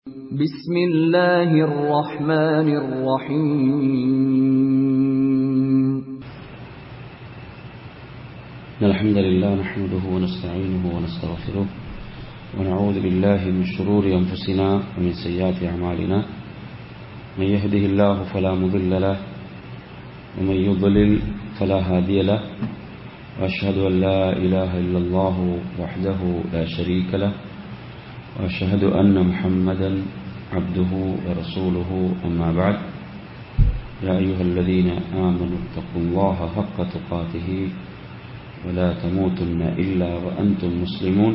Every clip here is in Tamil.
بسم الله الرحمن الرحيم إن الحمد لله نحمده ونستعينه ونستغفره ونعوذ بالله من شرور أنفسنا ومن سيئات أعمالنا من يهده الله فلا مضل له ومن يضلل فلا هادي له وأشهد أن لا إله إلا الله وحده لا شريك له وأشهد أن محمدا عبده ورسوله أما بعد يا أيها الذين آمنوا اتقوا الله حق تقاته ولا تموتن إلا وأنتم مسلمون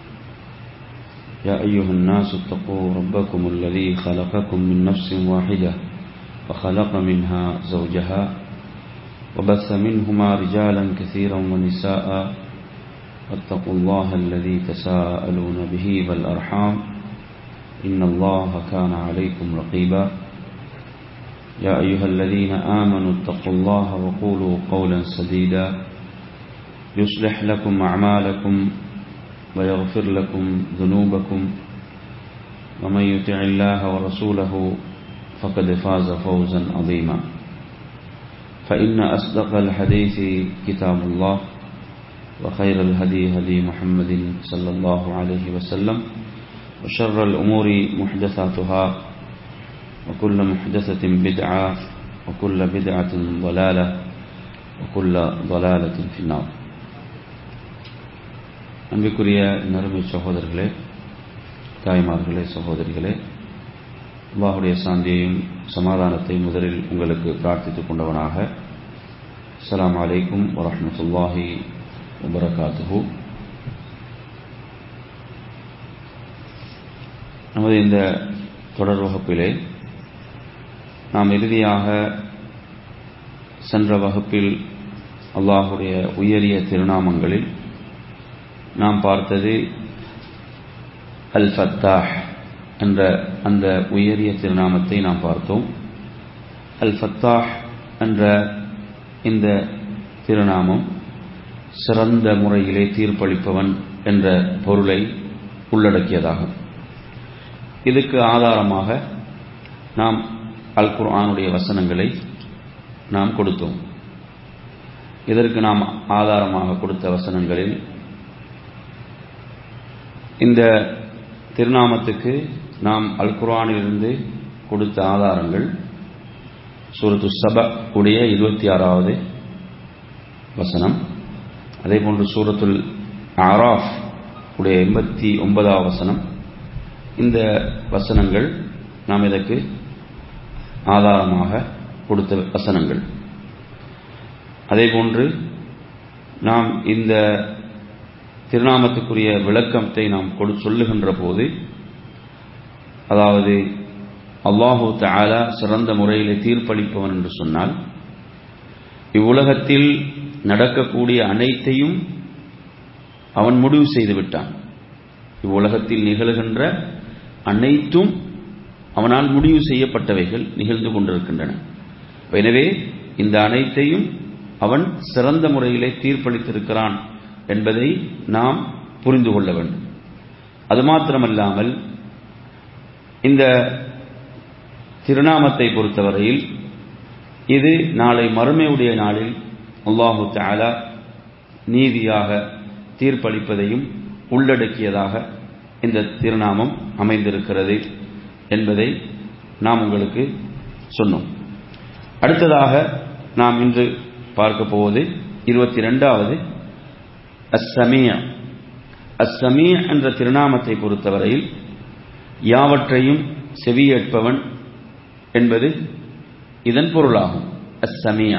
يا أيها الناس اتقوا ربكم الذي خلقكم من نفس واحدة وخلق منها زوجها وبث منهما رجالا كثيرا ونساء واتقوا الله الذي تساءلون به والأرحام إن الله كان عليكم رقيبا يا أيها الذين آمنوا اتقوا الله وقولوا قولا سديدا يصلح لكم أعمالكم ويغفر لكم ذنوبكم ومن يطع الله ورسوله فقد فاز فوزا عظيما فإن أصدق الحديث كتاب الله وخير الهدي هدي محمد صلى الله عليه وسلم وشر الأمور محدثاتها وكل محدثة بدعة وكل بدعة ضلالة وكل ضلالة في النار அன்பிற்குரிய நறுமை சகோதரர்களே தாய்மார்களே சகோதரிகளே அல்லாஹுடைய சாந்தியையும் சமாதானத்தை முதலில் உங்களுக்கு பிரார்த்தித்துக் கொண்டவனாக அஸ்லாம் அலைக்கும் வரமத்துல்லாஹி வபரகாத்துஹு நமது இந்த தொடர் வகுப்பிலே நாம் இறுதியாக சென்ற வகுப்பில் அல்லாஹுடைய உயரிய திருநாமங்களில் நாம் பார்த்தது அல் ஃபத்தாஹ் என்ற அந்த உயரிய திருநாமத்தை நாம் பார்த்தோம் அல் ஃபத்தாஹ் என்ற இந்த திருநாமம் சிறந்த முறையிலே தீர்ப்பளிப்பவன் என்ற பொருளை உள்ளடக்கியதாகும் இதுக்கு ஆதாரமாக நாம் அல் குர்ஆனுடைய வசனங்களை நாம் கொடுத்தோம் இதற்கு நாம் ஆதாரமாக கொடுத்த வசனங்களில் இந்த திருநாமத்துக்கு நாம் அல் குர்ஆனிலிருந்து கொடுத்த ஆதாரங்கள் சூரத்து சப உடைய இருபத்தி ஆறாவது வசனம் அதே போன்று சூரத்துல் ஆராஃப் உடைய எண்பத்தி ஒன்பதாவது வசனம் இந்த வசனங்கள் நாம் இதற்கு ஆதாரமாக கொடுத்த வசனங்கள் அதே போன்று நாம் இந்த திருநாமத்துக்குரிய விளக்கத்தை நாம் கொடு சொல்லுகின்ற போது அதாவது அல்லாஹூ தாலா சிறந்த முறையிலே தீர்ப்பளிப்பவன் என்று சொன்னால் இவ்வுலகத்தில் நடக்கக்கூடிய அனைத்தையும் அவன் முடிவு செய்து விட்டான் இவ்வுலகத்தில் நிகழ்கின்ற அனைத்தும் அவனால் முடிவு செய்யப்பட்டவைகள் நிகழ்ந்து கொண்டிருக்கின்றன எனவே இந்த அனைத்தையும் அவன் சிறந்த முறையிலே தீர்ப்பளித்திருக்கிறான் என்பதை நாம் புரிந்து கொள்ள வேண்டும் அது மாத்திரமல்லாமல் இந்த திருநாமத்தை பொறுத்தவரையில் இது நாளை மறுமையுடைய நாளில் அல்லாஹு தாலா நீதியாக தீர்ப்பளிப்பதையும் உள்ளடக்கியதாக இந்த திருநாமம் அமைந்திருக்கிறது என்பதை நாம் உங்களுக்கு சொன்னோம் அடுத்ததாக நாம் இன்று பார்க்க போவது இருபத்தி ரெண்டாவது அஸ்ஸமிய அஸ்ஸமிய என்ற திருநாமத்தை பொறுத்தவரையில் யாவற்றையும் செவியேற்பவன் என்பது இதன் பொருளாகும் அஸ்ஸமியா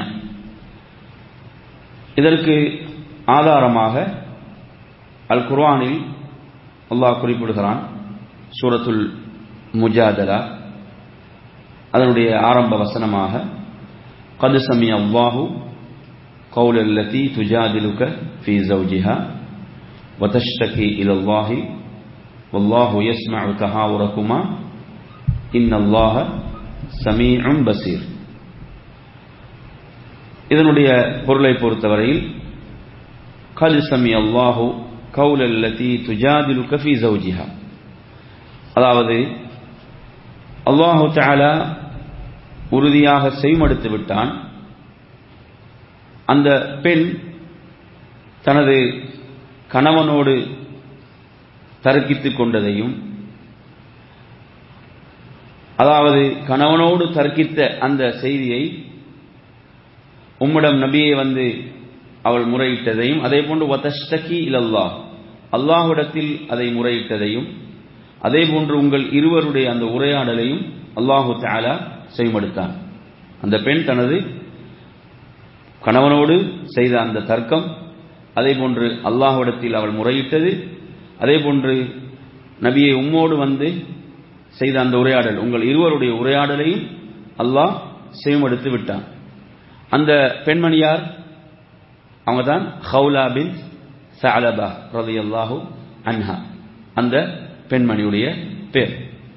இதற்கு ஆதாரமாக அல் குர்வானில் அல்லாஹ் குறிப்பிடுகிறான் சூரத்துல் முஜாதலா அதனுடைய ஆரம்ப வசனமாக قد سمع الله قول التي تجادلك في زوجها وتشتكي إلى الله والله يسمع تهاوركما إن الله سميع بصير இதனுடைய பொருளை பொறுத்தவரையில் قد سمع الله قول التي تجادلك في زوجها அதாவது அல்லாஹு தாலா உறுதியாக செய்மடுத்து விட்டான் அந்த பெண் தனது கணவனோடு தர்க்கித்துக் கொண்டதையும் அதாவது கணவனோடு தர்க்கித்த அந்த செய்தியை உம்மிடம் நபியை வந்து அவள் முறையிட்டதையும் அதே போன்று வதஷ்டகி இலல்லா அல்லாஹ்விடத்தில் அதை முறையிட்டதையும் அதே போன்று உங்கள் இருவருடைய அந்த உரையாடலையும் அல்லாஹு தாலா செய்மடுத்தான் அந்த பெண் தனது கணவனோடு செய்த அந்த தர்க்கம் அதே போன்று அல்லாஹ்விடத்தில் அவள் முறையிட்டது அதே போன்று நபியை உம்மோடு வந்து செய்த அந்த உரையாடல் உங்கள் இருவருடைய உரையாடலையும் அல்லாஹ் செய்மடுத்து விட்டான் அந்த பெண்மணியார் அவங்க தான் ஹவுலா பின் சலபா ரதி அல்லாஹூ அன்ஹா அந்த பெண்மணியுடைய பேர்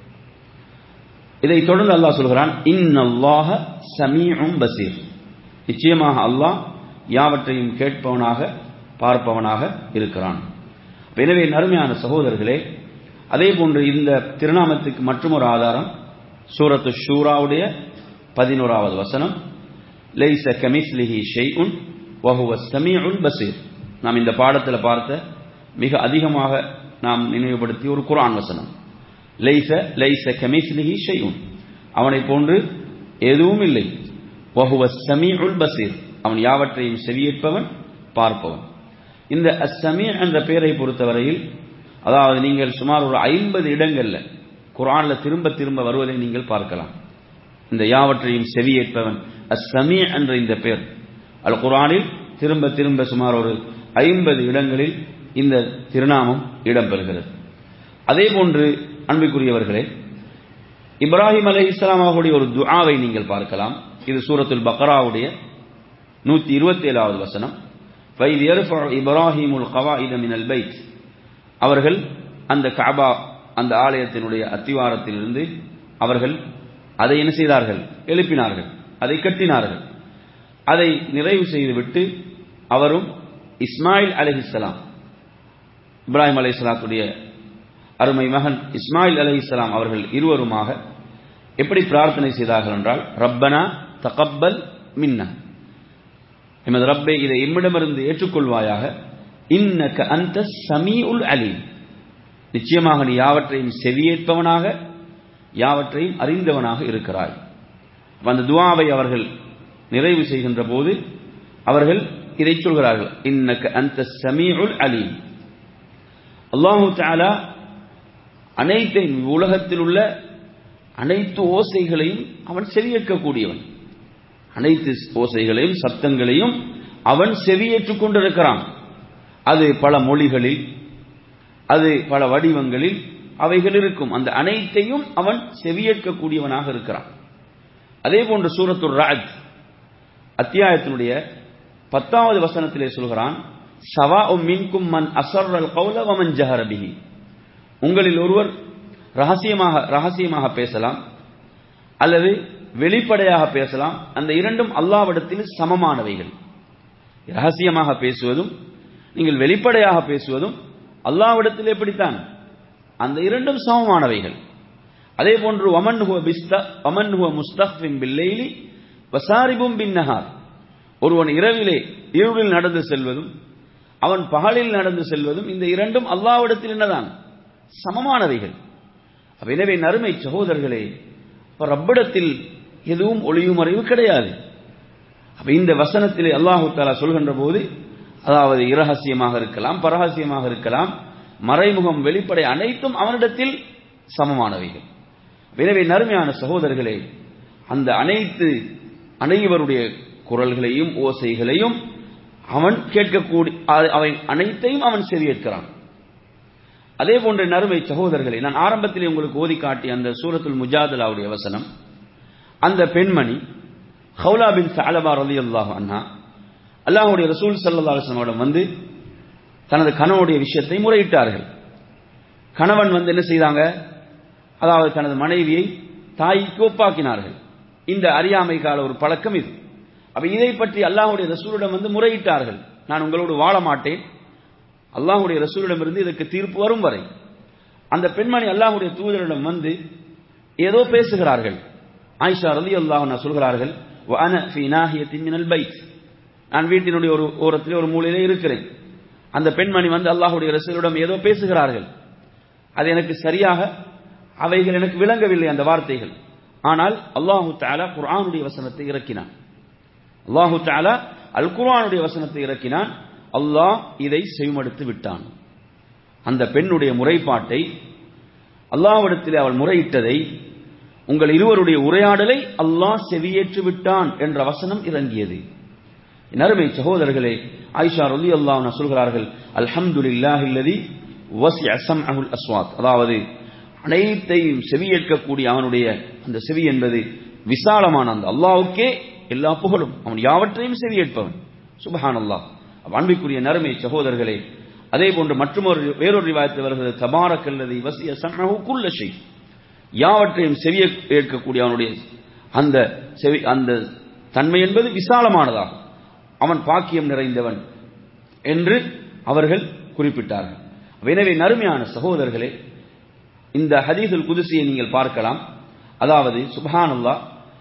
இதை தொடர்ந்து அல்லாஹ் சொல்கிறான் இன்னல்லாஹ சமீஉம் பசீர் நிச்சயமாக அல்லாஹ் யாவற்றையும் கேட்பவனாக பார்ப்பவனாக இருக்கிறான் எனவே நறுமையான சகோதரர்களே அதே போன்று இந்த திருநாமத்துக்கு மற்றொரு ஆதாரம் சூரத்து ஷூராவுடைய பதினோராவது வசனம் லைச கமிஸ்லிஹி ஷெய்உன் வஹுவ சமீஉல் பசீர் நாம் இந்த பாடத்தில் பார்த்த மிக அதிகமாக நாம் நினைவுபடுத்திய ஒரு குரான் வசனம் லைச லைச கமிஸ்லிஹி ஷெய்உன் அவனை போன்று எதுவும் இல்லை வஹுவ சமீஉல் பசீர் அவன் யாவற்றையும் செவியேற்பவன் பார்ப்பவன் இந்த அஸ்ஸமீ என்ற பெயரை பொறுத்தவரையில் அதாவது நீங்கள் சுமார் ஒரு ஐம்பது இடங்கள்ல குரான்ல திரும்ப திரும்ப வருவதை நீங்கள் பார்க்கலாம் இந்த யாவற்றையும் செவியேற்பவன் அஸ்ஸமீ என்ற இந்த பெயர் அல் குரானில் திரும்ப திரும்ப சுமார் ஒரு ஐம்பது இடங்களில் இந்த திருநாமம் இடம்பெறுகிறது அதே போன்று அன்பிற்குரியவர்களே இப்ராஹிம் அலை இஸ்லாம் அவர்களுடைய ஒரு துஆவை நீங்கள் பார்க்கலாம் இது சூரத்துல் பக்ராவுடைய நூத்தி இருபத்தி ஏழாவது வசனம் வைத் இப்ராஹிமுல் கவாயித மினல் பைத் அவர்கள் அந்த கபா அந்த ஆலயத்தினுடைய அத்திவாரத்திலிருந்து அவர்கள் அதை என்ன செய்தார்கள் எழுப்பினார்கள் அதை கட்டினார்கள் அதை நிறைவு செய்துவிட்டு அவரும் இஸ்மாயில் அலிஹிஸ்லாம் இப்ராஹிம் அலி இஸ்லாத்துடைய அருமை மகன் இஸ்மாயில் அலி இஸ்லாம் அவர்கள் இருவருமாக எப்படி பிரார்த்தனை செய்தார்கள் என்றால் ரப்பனா தகப்பல் மின்னா எமது ரப்பே இதை எம்மிடமிருந்து ஏற்றுக்கொள்வாயாக இன்னக்க அந்த சமீ உல் அலீம் நிச்சயமாக நீ யாவற்றையும் செவியேற்பவனாக யாவற்றையும் அறிந்தவனாக இருக்கிறாய் அந்த துவாவை அவர்கள் நிறைவு செய்கின்ற போது அவர்கள் இதை சொல்கிறார்கள் இன்னக்க அந்த சமீ உல் அலீம் அல்லாஹு தாலா அனைத்தையும் உலகத்தில் உள்ள அனைத்து ஓசைகளையும் அவன் செவியேற்கக்கூடியவன் அனைத்து ஓசைகளையும் சப்தங்களையும் அவன் செவியேற்றுக் கொண்டிருக்கிறான் அது பல மொழிகளில் அது பல வடிவங்களில் அவைகள் இருக்கும் அந்த அனைத்தையும் அவன் செவியேற்கக்கூடியவனாக இருக்கிறான் அதே போன்று சூரத்துர் ராஜ் அத்தியாயத்தினுடைய பத்தாவது வசனத்திலே சொல்கிறான் சவா மின்கும் மன் அசர்ரல் கௌல வமன் ஜஹரபிஹி உங்களில் ஒருவர் ரகசியமாக ரகசியமாக பேசலாம் அல்லது வெளிப்படையாக பேசலாம் அந்த இரண்டும் அல்லாவிடத்தில் சமமானவைகள் ரகசியமாக பேசுவதும் நீங்கள் வெளிப்படையாக பேசுவதும் அல்லாவிடத்தில் எப்படித்தான் அந்த இரண்டும் சமமானவைகள் அதே போன்று ஒமன் ஹுவ பிஸ்த ஒமன் ஹுவ முஸ்தஃபின் பில்லைலி வசாரிபும் பின்னஹார் ஒருவன் இரவிலே இருளில் நடந்து செல்வதும் அவன் பகலில் நடந்து செல்வதும் இந்த இரண்டும் அல்லாவிடத்தில் என்னதான் சமமானவைகள் எனவே நறுமை சகோதரர்களே ரப்பிடத்தில் எதுவும் ஒளியும் மறைவு கிடையாது அப்ப இந்த வசனத்திலே அல்லாஹு தாலா சொல்கின்ற போது அதாவது இரகசியமாக இருக்கலாம் பரகசியமாக இருக்கலாம் மறைமுகம் வெளிப்படை அனைத்தும் அவனிடத்தில் சமமானவைகள் எனவே நறுமையான சகோதரர்களே அந்த அனைத்து அனைவருடைய குரல்களையும் ஓசைகளையும் அவன் கேட்கக்கூடிய அவை அனைத்தையும் அவன் செவியேற்கிறான் அதே போன்ற நறுமை சகோதரர்களை நான் ஆரம்பத்தில் உங்களுக்கு ஓதி காட்டிய அந்த சூரத்துல் முஜாதலாவுடைய வசனம் அந்த பெண்மணி ஹவுலா பின் சாலபா ரலி அல்லாஹ் அண்ணா அல்லாஹுடைய ரசூல் சல்லா அலுவலமிடம் வந்து தனது கணவனுடைய விஷயத்தை முறையிட்டார்கள் கணவன் வந்து என்ன செய்தாங்க அதாவது தனது மனைவியை தாய்க்கு ஒப்பாக்கினார்கள் இந்த அறியாமை கால ஒரு பழக்கம் இது அப்ப இதை பற்றி அல்லாஹுடைய ரசூலிடம் வந்து முறையிட்டார்கள் நான் உங்களோடு வாழ மாட்டேன் அல்லாஹுடைய ரசூலிடமிருந்து இதற்கு தீர்ப்பு வரும் வரை அந்த பெண்மணி அல்லாஹுடைய தூதரிடம் வந்து ஏதோ பேசுகிறார்கள் ஆயிஷா ரலி அல்லாஹ் சொல்கிறார்கள் "வஅன ஃபீ நாஹியத்தின் மினல் பைத்." நான் வீட்டினுடைய ஒரு ஓரத்திலே ஒரு மூலையிலே இருக்கிறேன் அந்த பெண்மணி வந்து அல்லாஹ்வுடைய ரசூலிடம் ஏதோ பேசுகிறார்கள் அது எனக்கு சரியாக அவைகள் எனக்கு விளங்கவில்லை அந்த வார்த்தைகள் ஆனால் அல்லாஹு தஆலா குர்ஆனுடைய வசனத்தை இறக்கினான் அல்லாஹு தஆலா அல் குர்ஆனுடைய வசனத்தை இறக்கினான் அல்லாஹ் இதை செவிமடுத்து விட்டான் அந்த பெண்ணுடைய முறைப்பாட்டை அல்லாஹ்விடத்தில் அவள் முறையிட்டதை உங்கள் இருவருடைய உரையாடலை அல்லாஹ் செவியேற்று விட்டான் என்ற வசனம் இறங்கியது என் அருமை சகோதரர்களே ஆயிஷா ரலி அல்லாஹ் சொல்கிறார்கள் அல்ஹம்துலில்லாஹில்லதி வசிஅ சம்அஹுல் அஸ்வாத் அதாவது அனைத்தையும் செவியேற்கக்கூடிய அவனுடைய அந்த செவி என்பது விசாலமான அந்த அல்லாஹ்வுக்கே எல்லா புகழும் அவன் யாவற்றையும் செவியேற்பவன் சுபஹான் அல்லாஹ் அன்பிற்குரிய நறுமை சகோதரர்களே அதே போன்று மற்றொரு வேறொரு ரிவாயத்தில் வருகிறது தபாரக்கல்லதி வசிய சம்அஹு குல்ல ஷை யாவற்றையும் செவிய ஏற்கக்கூடிய அவனுடைய அந்த செவி அந்த தன்மை என்பது விசாலமானதாகும் அவன் பாக்கியம் நிறைந்தவன் என்று அவர்கள் குறிப்பிட்டார்கள் எனவே நறுமையான சகோதரர்களே இந்த ஹதீஸுல் குதிசியை நீங்கள் பார்க்கலாம் அதாவது சுபஹான் அல்லாஹ்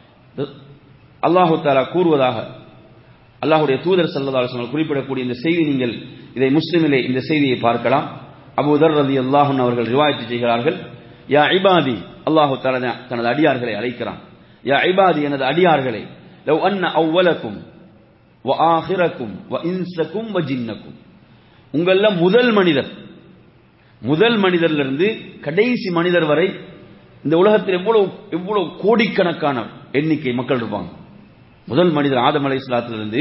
அல்லாஹு தாலா கூறுவதாக அல்லாஹுடைய தூதர் சல்லா குறிப்பிடக்கூடிய இந்த செய்தி நீங்கள் இதை முஸ்லிமிலே இந்த செய்தியை பார்க்கலாம் அபூதர் ரதி அல்லாஹன் அவர்கள் ரிவாயத்து செய்கிறார்கள் யா ஐபாதி அல்லாஹு தாலா தனது அடியார்களை அழைக்கிறான் யா ஐபாதி எனது அடியார்களை லவ் அன்ன அவ்வலக்கும் வ ஆஹிரக்கும் வ இன்சக்கும் வ ஜின்னக்கும் உங்கள முதல் மனிதர் முதல் மனிதரிலிருந்து கடைசி மனிதர் வரை இந்த உலகத்தில் எவ்வளவு எவ்வளவு கோடிக்கணக்கான எண்ணிக்கை மக்கள் இருப்பாங்க முதல் மனிதர் ஆதம் அலை இஸ்லாத்திலிருந்து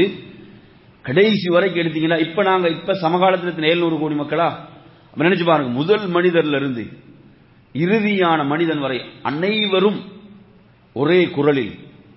கடைசி வரைக்கும் எடுத்தீங்கன்னா இப்ப நாங்க இப்ப சமகாலத்தில் ஏழ்நூறு கோடி மக்களா அப்ப நினைச்சு பாருங்க முதல் மனிதர்ல இருந்து இறுதியான மனிதன் வரை அனைவரும் ஒரே குரலில்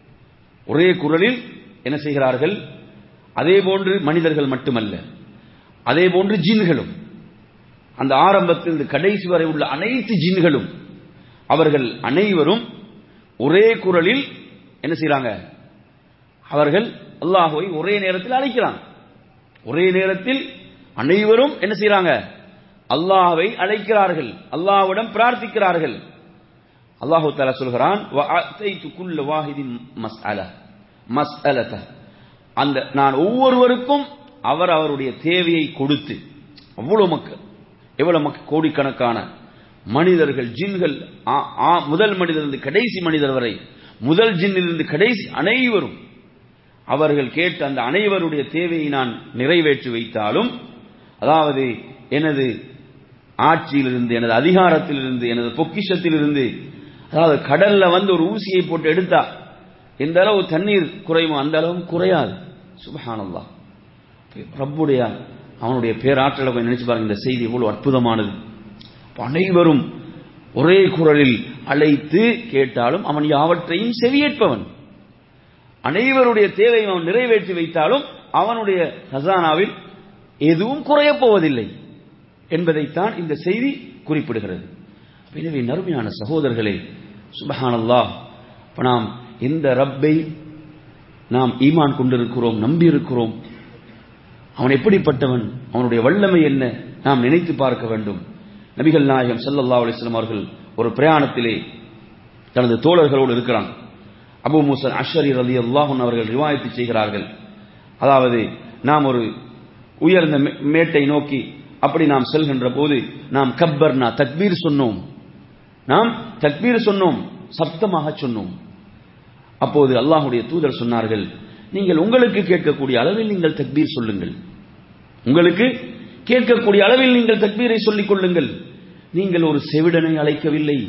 ஒரே குரலில் என்ன செய்கிறார்கள் அதே போன்று மனிதர்கள் மட்டுமல்ல அதே போன்று ஜின்களும் அந்த ஆரம்பத்தில் இந்த கடைசி வரை உள்ள அனைத்து ஜின்களும் அவர்கள் அனைவரும் ஒரே குரலில் என்ன செய்யறாங்க அவர்கள் அல்லாஹுவை ஒரே நேரத்தில் அழைக்கிறாங்க ஒரே நேரத்தில் அனைவரும் என்ன செய்யறாங்க அல்லாஹ்வை அழைக்கிறார்கள் அல்லாஹ்விடம் பிரார்த்திக்கிறார்கள் அல்லாஹு தாலா சொல்கிறான் குல்ல வாஹிதின் மஸ்அல மஸ்அலத அந்த நான் ஒவ்வொருவருக்கும் அவர் அவருடைய தேவையை கொடுத்து அவ்வளவு மக்கள் எவ்வளவு மக்கள் கோடிக்கணக்கான மனிதர்கள் ஜின்கள் முதல் மனிதரிலிருந்து கடைசி மனிதர் வரை முதல் ஜின்னிலிருந்து கடைசி அனைவரும் அவர்கள் கேட்ட அந்த அனைவருடைய தேவையை நான் நிறைவேற்றி வைத்தாலும் அதாவது எனது ஆட்சியிலிருந்து எனது அதிகாரத்திலிருந்து எனது பொக்கிஷத்திலிருந்து அதாவது கடல்ல வந்து ஒரு ஊசியை போட்டு எடுத்தா எந்த அளவு தண்ணீர் குறையுமோ அந்த அளவு குறையாது சுபஹானல்லா ரப்புடைய அவனுடைய பேராற்றலை கொஞ்சம் நினைச்சு பாருங்க இந்த செய்தி எவ்வளவு அற்புதமானது அனைவரும் ஒரே குரலில் அழைத்து கேட்டாலும் அவன் யாவற்றையும் செவியேற்பவன் அனைவருடைய தேவையை அவன் நிறைவேற்றி வைத்தாலும் அவனுடைய ஹசானாவில் எதுவும் குறையப் போவதில்லை என்பதைத்தான் இந்த செய்தி குறிப்பிடுகிறது எனவே நறுமையான சகோதரர்களே சுபஹானல்லா நாம் எந்த ரப்பை நாம் ஈமான் கொண்டிருக்கிறோம் நம்பியிருக்கிறோம் அவன் எப்படிப்பட்டவன் அவனுடைய வல்லமை என்ன நாம் நினைத்து பார்க்க வேண்டும் நபிகள் நாயகம் சல்லல்லா அலிஸ்லாம் அவர்கள் ஒரு பிரயாணத்திலே தனது தோழர்களோடு இருக்கிறான் அபு மூசன் அஷரி ரலி அல்லாஹன் அவர்கள் ரிவாயத்து செய்கிறார்கள் அதாவது நாம் ஒரு உயர்ந்த மேட்டை நோக்கி அப்படி நாம் செல்கின்ற போது நாம் கப்பர்னா தக்பீர் சொன்னோம் நாம் தக்பீர் சொன்னோம் சப்தமாக சொன்னோம் அப்போது அல்லாஹுடைய தூதர் சொன்னார்கள் நீங்கள் உங்களுக்கு கேட்கக்கூடிய அளவில் நீங்கள் தக்பீர் சொல்லுங்கள் உங்களுக்கு கேட்கக்கூடிய அளவில் நீங்கள் தக்பீரை சொல்லிக் கொள்ளுங்கள் நீங்கள் ஒரு செவிடனை அழைக்கவில்லை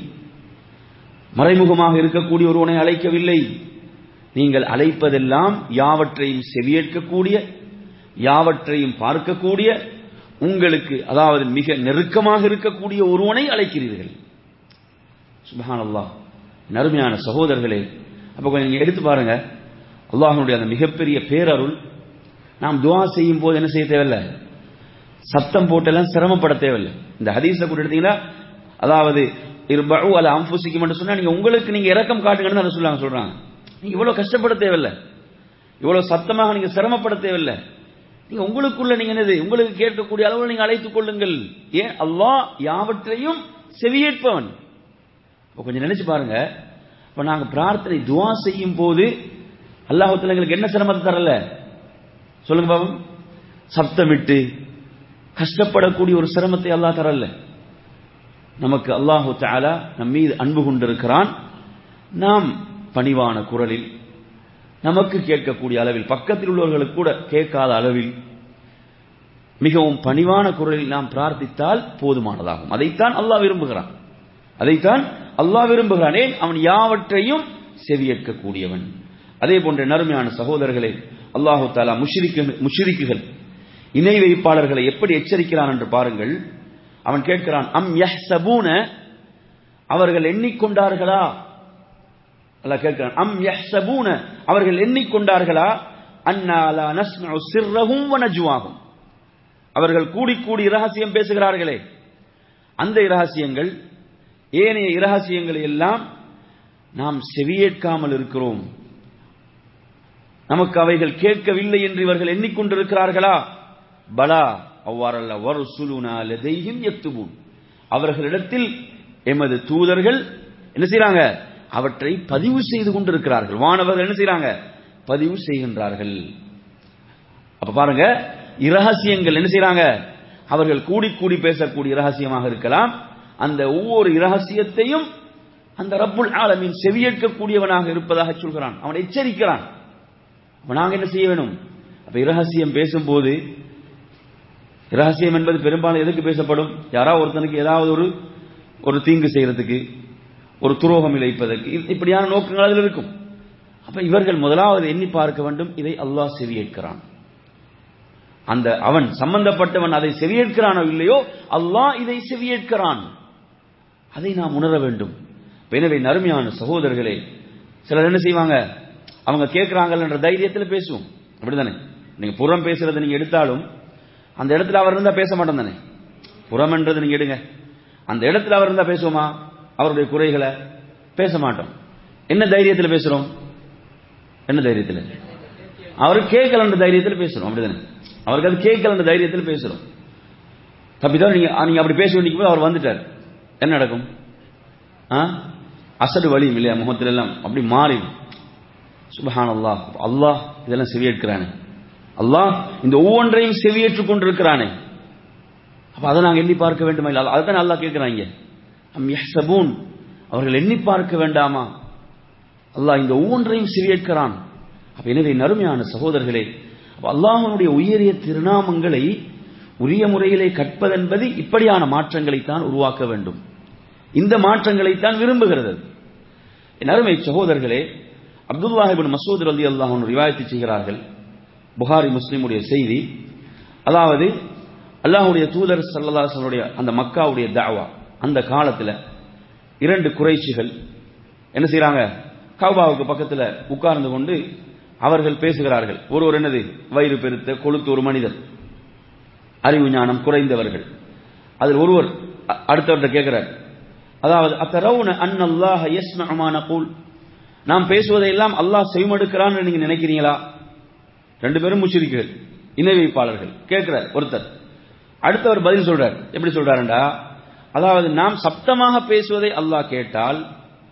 மறைமுகமாக இருக்கக்கூடிய ஒருவனை அழைக்கவில்லை நீங்கள் அழைப்பதெல்லாம் யாவற்றையும் செவியேற்கக்கூடிய யாவற்றையும் பார்க்கக்கூடிய உங்களுக்கு அதாவது மிக நெருக்கமாக இருக்கக்கூடிய ஒருவனை அழைக்கிறீர்கள் சுபஹான் அல்லாஹ் நறுமையான சகோதரர்களே அப்ப கொஞ்சம் நீங்க எடுத்து பாருங்க அல்லாஹனுடைய அந்த மிகப்பெரிய பேரருள் நாம் துவா செய்யும் போது என்ன செய்ய தேவையில்லை சத்தம் போட்டெல்லாம் சிரமப்பட தேவையில்லை இந்த ஹதீஸை கூட எடுத்தீங்கன்னா அதாவது இருபு அல்ல அம்புசிக்கும் மட்டும் சொன்னா நீங்க உங்களுக்கு நீங்க இறக்கம் காட்டுங்கன்னு அதை சொல்லாங்க சொல்றாங்க நீங்க இவ்வளவு கஷ்டப்பட தேவையில்லை இவ்வளவு சத்தமாக நீங்க சிரமப்பட தேவையில்லை நீங்க உங்களுக்குள்ள நீங்க என்னது உங்களுக்கு கேட்கக்கூடிய அளவில் நீங்க அழைத்துக் கொள்ளுங்கள் ஏன் அல்லாஹ் யாவற்றையும் செவியேற்பவன் இப்போ கொஞ்சம் நினைச்சு பாருங்க இப்போ நாங்க பிரார்த்தனை துவா செய்யும் போது அல்லாஹத்துல எங்களுக்கு என்ன சிரமத்தை தரல சொல்லுங்க பாபு சப்தமிட்டு கஷ்டப்படக்கூடிய ஒரு சிரமத்தை அல்லாஹ் தரல நமக்கு அல்லாஹு தாலா நம் மீது அன்பு கொண்டிருக்கிறான் நாம் பணிவான குரலில் நமக்கு கேட்கக்கூடிய அளவில் பக்கத்தில் உள்ளவர்களுக்கு கூட கேட்காத அளவில் மிகவும் பணிவான குரலில் நாம் பிரார்த்தித்தால் போதுமானதாகும் அதைத்தான் அல்லாஹ் விரும்புகிறான் அதைத்தான் அல்லாஹ் விரும்புகிறான் ஏன் அவன் யாவற்றையும் செவியேற்கக்கூடியவன் அதே போன்ற நறுமையான சகோதரர்களே அல்லாஹு தாலா முஷ்ரிக்கு முஷ்ரிக்குகள் இணை வைப்பாளர்களை எப்படி எச்சரிக்கிறான் என்று பாருங்கள் அவன் கேட்கிறான் அம் யஹ்சபூன அவர்கள் எண்ணிக்கொண்டார்களா அல்லாஹ் கேட்கிறான் அம் யஹ்சபூன அவர்கள் எண்ணிக்கொண்டார்களா அன்னாலா நஸ்மஉ சிர்ரஹும் வ நஜ்வாஹும் அவர்கள் கூடி கூடி இரகசியம் பேசுகிறார்களே அந்த இரகசியங்கள் ஏனைய இரகசியங்களை எல்லாம் நாம் செவியேற்காமல் இருக்கிறோம் நமக்கு அவைகள் கேட்கவில்லை என்று இவர்கள் எண்ணிக்கொண்டிருக்கிறார்களா பலா அவ்வாறல்ல ஒரு சுலுனா லதையும் எத்துபூன் அவர்களிடத்தில் எமது தூதர்கள் என்ன செய்றாங்க அவற்றை பதிவு செய்து கொண்டிருக்கிறார்கள் வானவர்கள் என்ன செய்றாங்க பதிவு செய்கின்றார்கள் அப்ப பாருங்க இரகசியங்கள் என்ன செய்றாங்க அவர்கள் கூடி கூடி பேசக்கூடிய இரகசியமாக இருக்கலாம் அந்த ஒவ்வொரு இரகசியத்தையும் அந்த ரப்புல் ஆலமின் செவியேற்கக்கூடியவனாக இருப்பதாக சொல்கிறான் அவன் எச்சரிக்கிறான் அப்ப நாங்க என்ன செய்ய வேணும் அப்ப இரகசியம் பேசும்போது இரகசியம் என்பது பெரும்பாலும் எதுக்கு பேசப்படும் யாராவது ஒருத்தனுக்கு ஏதாவது ஒரு ஒரு தீங்கு செய்யறதுக்கு ஒரு துரோகம் இழைப்பதற்கு இ- இப்படியான நோக்கங்கள் அதில் இருக்கும் அப்ப இவர்கள் முதலாவது எண்ணி பார்க்க வேண்டும் இதை அல்லாஹ் செவியேற்கிறான் அந்த அவன் சம்பந்தப்பட்டவன் அதை செவியேற்கிறானோ இல்லையோ அல்லாஹ் இதை செவியேற்கிறான் அதை நாம் உணர வேண்டும் எனவே நறுமையான சகோதரர்களே சிலர் என்ன செய்வாங்க அவங்க கேட்கிறாங்கன்ற தைரியத்தில் பேசுவோம் அப்படிதானே நீங்க புறம் பேசுறதை நீங்க எடுத்தாலும் அந்த இடத்துல அவர் இருந்தா பேச மாட்டோம் தானே புறம் என்றது நீங்க எடுங்க அந்த இடத்துல அவர் இருந்தா பேசுவோமா அவருடைய குறைகளை பேச மாட்டோம் என்ன தைரியத்தில் பேசுறோம் என்ன தைரியத்தில் அவர் கேட்கலன்ற தைரியத்தில் பேசுறோம் அப்படிதானே அவருக்கு அது கேட்கலன்ற தைரியத்தில் பேசுறோம் தப்பிதான் நீங்க நீங்க அப்படி பேச வேண்டிய போது அவர் வந்துட்டார் என்ன நடக்கும் ஆ? அசடு வலியும் இல்லையா முகத்துல எல்லாம் அப்படி மாறி சுபஹான் அல்லாஹ் அல்லாஹ் இதெல்லாம் செவியேற்கிறானே அல்லாஹ் இந்த ஒவ்வொன்றையும் செவியேற்றுக் கொண்டிருக்கிறானே அப்ப அதை நாங்க எண்ணி பார்க்க வேண்டுமா இல்லை அதுதான் அல்லாஹ் கேட்கிறாங்க அம் யஹ்சபூன் அவர்கள் எண்ணி பார்க்க வேண்டாமா அல்லாஹ் இந்த ஒவ்வொன்றையும் செவியேற்கிறான் அப்ப எனவே நறுமையான சகோதரர்களே அப்ப அல்லாஹ்வுடைய உயரிய திருநாமங்களை உரிய முறையிலே கற்பதென்பது இப்படியான மாற்றங்களைத்தான் உருவாக்க வேண்டும் இந்த மாற்றங்களைத்தான் விரும்புகிறது என் அருமை சகோதரர்களே அப்துல்லாஹிபின் மசூத் ரலி அல்லாஹ் ரிவாயத்து செய்கிறார்கள் புகாரி முஸ்லிமுடைய செய்தி அதாவது அல்லாஹ்வுடைய தூதர் சல்லல்லாஹுடைய அந்த மக்காவுடைய தாவா அந்த காலத்துல இரண்டு குறைச்சிகள் என்ன செய்றாங்க கௌபாவுக்கு பக்கத்துல உட்கார்ந்து கொண்டு அவர்கள் பேசுகிறார்கள் ஒருவர் என்னது வயிறு பெருத்த கொழுத்து ஒரு மனிதர் அறிவு ஞானம் குறைந்தவர்கள் அதில் ஒருவர் அ- அடுத்தவர்கிட்ட கேட்கிறார் அதாவது அத்தரவுன அன்னல்லாஹ யஸ்மஉ மா நகூல் நாம் பேசுவதையெல்லாம் அல்லாஹ் செவிமடுக்கிறான்னு நீங்க நினைக்கிறீங்களா ரெண்டு பேரும் முச்சிரிக்கள் இணை வைப்பாளர்கள் கேட்கிறார் ஒருத்தர் அடுத்தவர் பதில் சொல்றார் எப்படி சொல்றாருண்டா அதாவது நாம் சப்தமாக பேசுவதை அல்லாஹ் கேட்டால்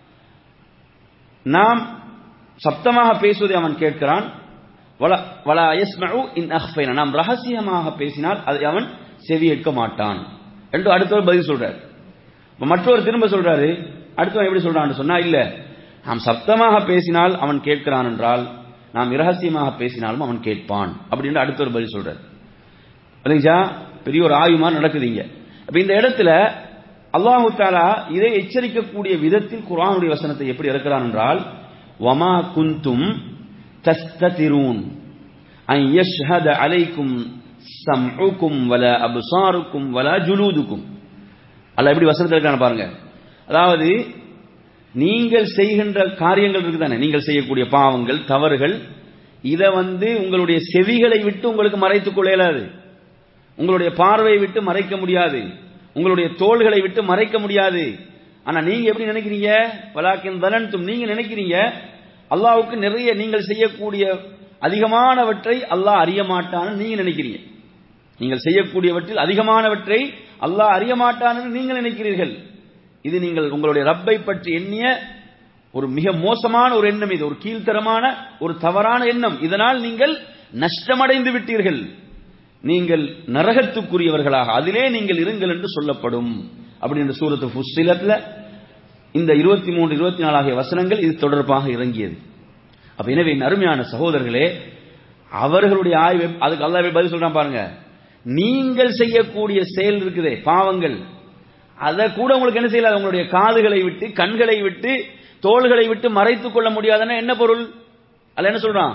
நாம் சப்தமாக பேசுவதை அவன் கேட்கிறான் வல- வலா யஸ்மஉ இன் அஹ்ஃபைனா. நாம் ரகசியமாக பேசினால் அதை அவன் செவியேற்க மாட்டான் என்று அடுத்தவர் பதில் சொல்றார் இப்ப மற்றவர் திரும்ப சொல்றாரு அடுத்தவன் எப்படி சொல்றான்னு சொன்னா இல்ல நாம் சப்தமாக பேசினால் அவன் கேட்கிறான் என்றால் நாம் இரகசியமாக பேசினாலும் அவன் கேட்பான் அப்படின்னு அடுத்தவர் பதில் சொல்றார் புரியுதா பெரிய ஒரு ஆய்வு மாதிரி நடக்குது இங்க அப்ப இந்த இடத்துல அல்லாஹு தாலா இதை எச்சரிக்கக்கூடிய விதத்தில் குர்ஆனுடைய வசனத்தை எப்படி இறக்கிறான் என்றால் வமா குந்தும் தஸ்ததிரூன் அன் யஷ்ஹத அலைக்கும் சம்உக்கும் வலா அப்சாருக்கும் வலா ஜுலூதுக்கும் அல்லாஹ் எப்படி வசனத்தில் இருக்கான பாருங்க அதாவது நீங்கள் செய்கின்ற காரியங்கள் இருக்குதானே நீங்கள் செய்யக்கூடிய பாவங்கள் தவறுகள் இதை வந்து உங்களுடைய செவிகளை விட்டு உங்களுக்கு மறைத்துக் கொள்ள இயலாது உங்களுடைய பார்வையை விட்டு மறைக்க முடியாது உங்களுடைய தோள்களை விட்டு மறைக்க முடியாது ஆனா நீங்க எப்படி நினைக்கிறீங்க வலாக்கின் தலன்தும் நீங்க நினைக்கிறீங்க அல்லாஹ்வுக்கு நிறைய நீங்கள் செய்யக்கூடிய அதிகமானவற்றை அல்லாஹ் அறிய மாட்டான்னு நீங்க நினைக்கிறீங்க நீங்கள் செய்யக்கூடியவற்றில் அதிகமானவற்றை அல்லாஹ் அறிய மாட்டான்னு நீங்கள் நினைக்கிறீர்கள் இது நீங்கள் உங்களுடைய ரப்பை பற்றி எண்ணிய ஒரு மிக மோசமான ஒரு எண்ணம் இது ஒரு கீழ்த்தரமான ஒரு தவறான எண்ணம் இதனால் நீங்கள் நஷ்டமடைந்து விட்டீர்கள் நீங்கள் நரகத்துக்குரியவர்களாக அதிலே நீங்கள் இருங்கள் என்று சொல்லப்படும் அப்படி இந்த சூரத்து ஃபுஸ்ஸிலத்துல இந்த இருபத்தி மூன்று இருபத்தி நாலு ஆகிய வசனங்கள் இது தொடர்பாக இறங்கியது அப்ப எனவே என் அருமையான சகோதரர்களே அவர்களுடைய ஆய்வு அதுக்கு அல்லாஹ் பதில் சொல்றான் பாருங்க நீங்கள் செய்யக்கூடிய செயல் இருக்குதே பாவங்கள் அதை கூட உங்களுக்கு என்ன செய்யல உங்களுடைய காதுகளை விட்டு கண்களை விட்டு தோள்களை விட்டு மறைத்துக் கொள்ள முடியாதுன்னா என்ன பொருள் அல்ல என்ன சொல்றான்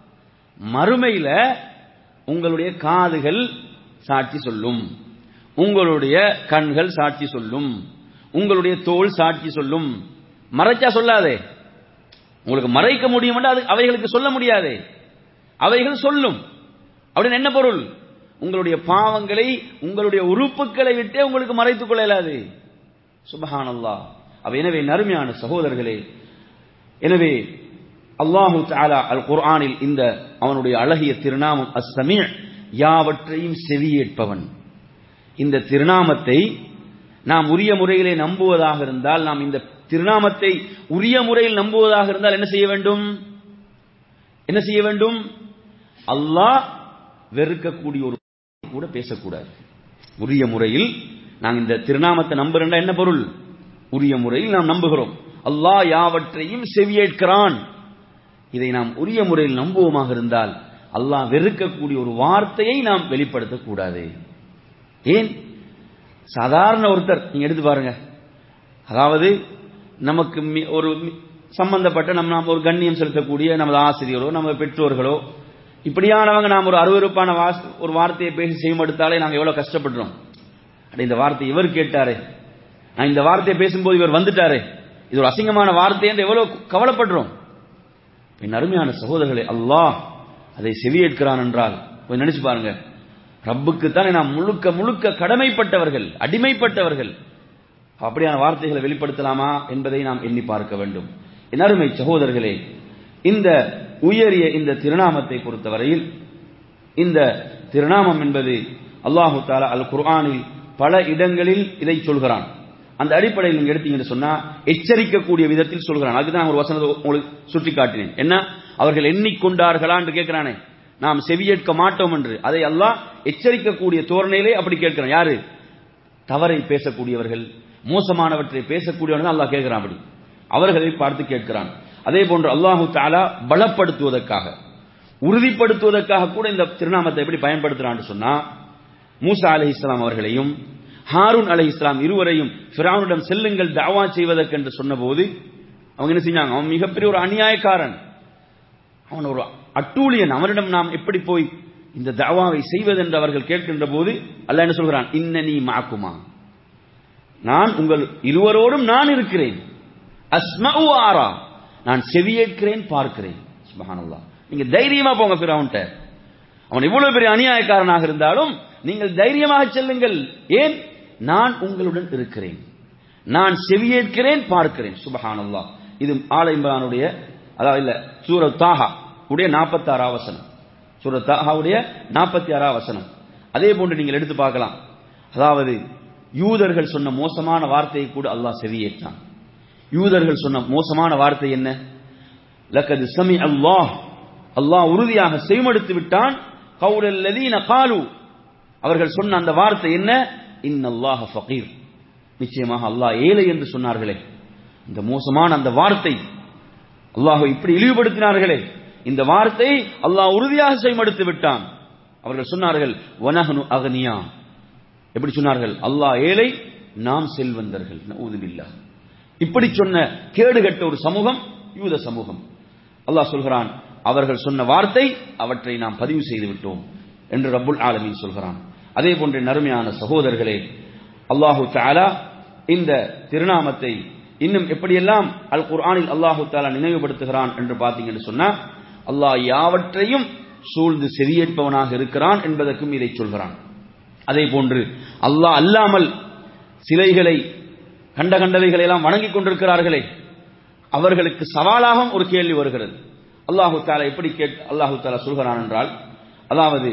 மறுமையில உங்களுடைய காதுகள் சாட்சி சொல்லும் உங்களுடைய கண்கள் சாட்சி சொல்லும் உங்களுடைய தோல் சாட்சி சொல்லும் மறைச்சா சொல்லாதே உங்களுக்கு மறைக்க முடியும் அது அவைகளுக்கு சொல்ல முடியாதே அவைகள் சொல்லும் அப்படின்னு என்ன பொருள் உங்களுடைய பாவங்களை உங்களுடைய உறுப்புகளை விட்டே உங்களுக்கு மறைத்துக் கொள்ள இயலாது சுபஹானல்லா அவ எனவே நறுமையான சகோதரர்களே எனவே அல்லாஹு தாலா அல் குர்ஆனில் இந்த அவனுடைய அழகிய திருநாமம் அஸ்ஸமீ யாவற்றையும் செவியேற்பவன் இந்த திருநாமத்தை நாம் உரிய முறையிலே நம்புவதாக இருந்தால் நாம் இந்த திருநாமத்தை உரிய முறையில் நம்புவதாக இருந்தால் என்ன செய்ய வேண்டும் என்ன செய்ய வேண்டும் அல்லாஹ் வெறுக்கக்கூடிய ஒரு கூட பேசக்கூடாது உரிய முறையில் நாம் இந்த திருநாமத்தை நம்புறேன் என்ன பொருள் உரிய முறையில் நாம் நம்புகிறோம் அல்லாஹ் யாவற்றையும் செவியேற்கிறான் இதை நாம் உரிய முறையில் நம்புவோமாக இருந்தால் அல்லாஹ் வெறுக்கக்கூடிய ஒரு வார்த்தையை நாம் வெளிப்படுத்தக்கூடாது ஏன் சாதாரண ஒருத்தர் நீங்க எடுத்து பாருங்க அதாவது நமக்கு மி- ஒரு மி- சம்பந்தப்பட்ட நம்ம நாம் ஒரு கண்ணியம் செலுத்தக்கூடிய நமது ஆசிரியரோ நமது பெற்றோர்களோ இப்படியானவங்க நாம் ஒரு அருவருப்பான வாஸ்- ஒரு வார்த்தையை பேசி செய்யப்படுத்தாலே நாங்கள் எவ்வளவு கஷ்டப்படுறோம் அட இந்த வார்த்தை இவர் கேட்டாரே நான் இந்த வார்த்தையை பேசும்போது இவர் வந்துட்டாரே இது ஒரு அசிங்கமான வார்த்தை என்று எவ்வளவு கவலைப்படுறோம் என் அருமையான சகோதரர்களே அல்லாஹ் அதை செவியேற்கிறான் என்றால் கொஞ்சம் நினைச்சு பாருங்க ரப்புக்கு தானே நாம் முழுக்க முழுக்க கடமைப்பட்டவர்கள் அடிமைப்பட்டவர்கள் அப்படியான வார்த்தைகளை வெளிப்படுத்தலாமா என்பதை நாம் எண்ணி பார்க்க வேண்டும் என் அருமை சகோதரர்களே இந்த உயரிய இந்த திருநாமத்தை பொறுத்தவரையில் இந்த திருநாமம் என்பது அல்லாஹு தாலா அல் குர்ஆனில் பல இடங்களில் இதை சொல்கிறான் அந்த அடிப்படையில் நீங்க எடுத்தீங்கன்னு சொன்னா எச்சரிக்கக்கூடிய விதத்தில் சொல்கிறான் அதுக்கு நான் ஒரு வசனத்தை உங்களுக்கு சுட்டி காட்டினேன் என்ன அவர்கள் எண்ணிக்கொண்டார்களா என்று கேட்கிறானே நாம் செவியேற்க மாட்டோம் என்று அதை அல்லாஹ் எச்சரிக்கக்கூடிய தோரணையிலே அப்படி கேட்கிறான் யாரு தவறை பேசக்கூடியவர்கள் மோசமானவற்றை பேசக்கூடியவர்கள் அல்லாஹ் கேட்கிறான் அப்படி அவர்களை பார்த்து கேட்கிறான் அதே போன்று அல்லாஹு தாலா பலப்படுத்துவதற்காக உறுதிப்படுத்துவதற்காக கூட இந்த திருநாமத்தை எப்படி பயன்படுத்துறான்னு சொன்னா மூசா அலி இஸ்லாம் அவர்களையும் ஹாரூன் அலி இஸ்லாம் இருவரையும் ஃபிரௌனிடம் செல்லுங்கள் தாவா செய்வதற்கென்று சொன்னபோது அவங்க என்ன செஞ்சாங்க அவன் மிகப்பெரிய ஒரு அநியாயக்காரன் அவன் ஒரு அட்டூழியன் அவனிடம் நாம் எப்படி போய் இந்த தாவாவை செய்வதென்று அவர்கள் கேட்கின்ற போது அல்லாஹ் என்ன சொல்கிறான் இன்னனி மாக்குமா நான் உங்கள் இருவரோடும் நான் இருக்கிறேன் அஸ்மஉ ஆரா நான் செவியேற்கிறேன் பார்க்கிறேன் சுபஹானல்லாஹ் நீங்க தைரியமா போங்க ஃபிரௌன்ட்ட அவன் இவ்வளவு பெரிய அநியாயக்காரனாக இருந்தாலும் நீங்கள் தைரியமாக செல்லுங்கள் ஏன் நான் உங்களுடன் இருக்கிறேன் நான் செவியேற்கிறேன் பார்க்கிறேன் சுபஹானல்லாஹ் இது ஆல இம்ரானுடைய அதாவது இல்ல சூரத் தாஹா உடைய நாற்பத்தி ஆறாம் வசனம் சூரத் தாஹாவுடைய நாற்பத்தி ஆறாம் வசனம் அதே போன்று நீங்கள் எடுத்து பார்க்கலாம் அதாவது யூதர்கள் சொன்ன மோசமான வார்த்தையை கூட அல்லாஹ் செவியேற்றான் யூதர்கள் சொன்ன மோசமான வார்த்தை என்ன லக்கது சமி அல்லாஹ் அல்லாஹ் உறுதியாக செய்மடுத்து விட்டான் கவுலல்லதீன காலு அவர்கள் சொன்ன அந்த வார்த்தை என்ன இன்னல்லாஹ ஃபகீர் நிச்சயமாக அல்லாஹ் ஏழை என்று சொன்னார்களே இந்த மோசமான அந்த வார்த்தை அல்லாஹை இப்படி இழிவுபடுத்தினார்களே இந்த வார்த்தை அல்லாஹ் உறுதியாக செய்மடுத்து விட்டான் அவர்கள் சொன்னார்கள் வனஹனு அகனியா எப்படி சொன்னார்கள் அல்லாஹ் ஏழை நாம் செல்வந்தர்கள் நஊதுபில்லாஹ் இப்படி சொன்ன கேடுகட்ட ஒரு சமூகம் யூத சமூகம் அல்லாஹ் சொல்கிறான் அவர்கள் சொன்ன வார்த்தை அவற்றை நாம் பதிவு செய்து விட்டோம் என்று ரப்புல் ஆலமீன் சொல்கிறான் அதே போன்ற நறுமையான சகோதரர்களே அல்லாஹு தஆலா இந்த திருநாமத்தை இன்னும் எப்படியெல்லாம் அல் குர்ஆனில் அல்லாஹு தஆலா நினைவுபடுத்துகிறான் என்று பார்த்தீங்கன்னு சொன்னா அல்லாஹ் யாவற்றையும் சூழ்ந்து செவியேற்பவனாக இருக்கிறான் என்பதற்கும் இதை சொல்கிறான் அதே போன்று அல்லாஹ் அல்லாமல் சிலைகளை கண்ட கண்டவைகளை எல்லாம் வணங்கிக் கொண்டிருக்கிறார்களே அவர்களுக்கு சவாலாகவும் ஒரு கேள்வி வருகிறது அல்லாஹு தாலா எப்படி கேட் அல்லாஹு தாலா சொல்கிறான் என்றால் அதாவது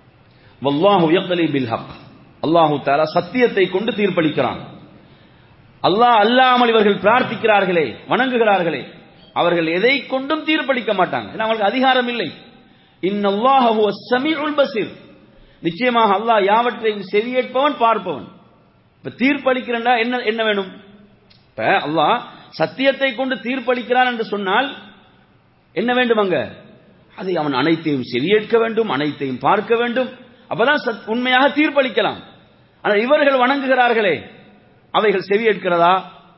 வல்லாஹு யக்லி பில் ஹக் அல்லாஹு தாலா சத்தியத்தை கொண்டு தீர்ப்பளிக்கிறான் அல்லாஹ் அல்லாமல் இவர்கள் பிரார்த்திக்கிறார்களே வணங்குகிறார்களே அவர்கள் எதை கொண்டும் தீர்ப்பளிக்க மாட்டாங்க ஏன்னா அவங்களுக்கு அதிகாரம் இல்லை இன்னல்லாஹ ஹுவ ஸமீஉல் பஸீர் நிச்சயமாக அல்லாஹ் யாவற்றையும் செவியேற்பவன் பார்ப்பவன் இப்ப தீர்ப்பளிக்கிறா என்ன என்ன வேணும் இப்ப அல்லாஹ் சத்தியத்தை கொண்டு தீர்ப்பளிக்கிறான் என்று சொன்னால் என்ன வேண்டும் அங்க அதை அவன் அனைத்தையும் செவியேற்க வேண்டும் அனைத்தையும் பார்க்க வேண்டும் அப்பதான் சத்- உண்மையாக தீர்ப்பளிக்கலாம் ஆனால் இவர்கள் வணங்குகிறார்களே அவைகள் செவியேற்கிறதா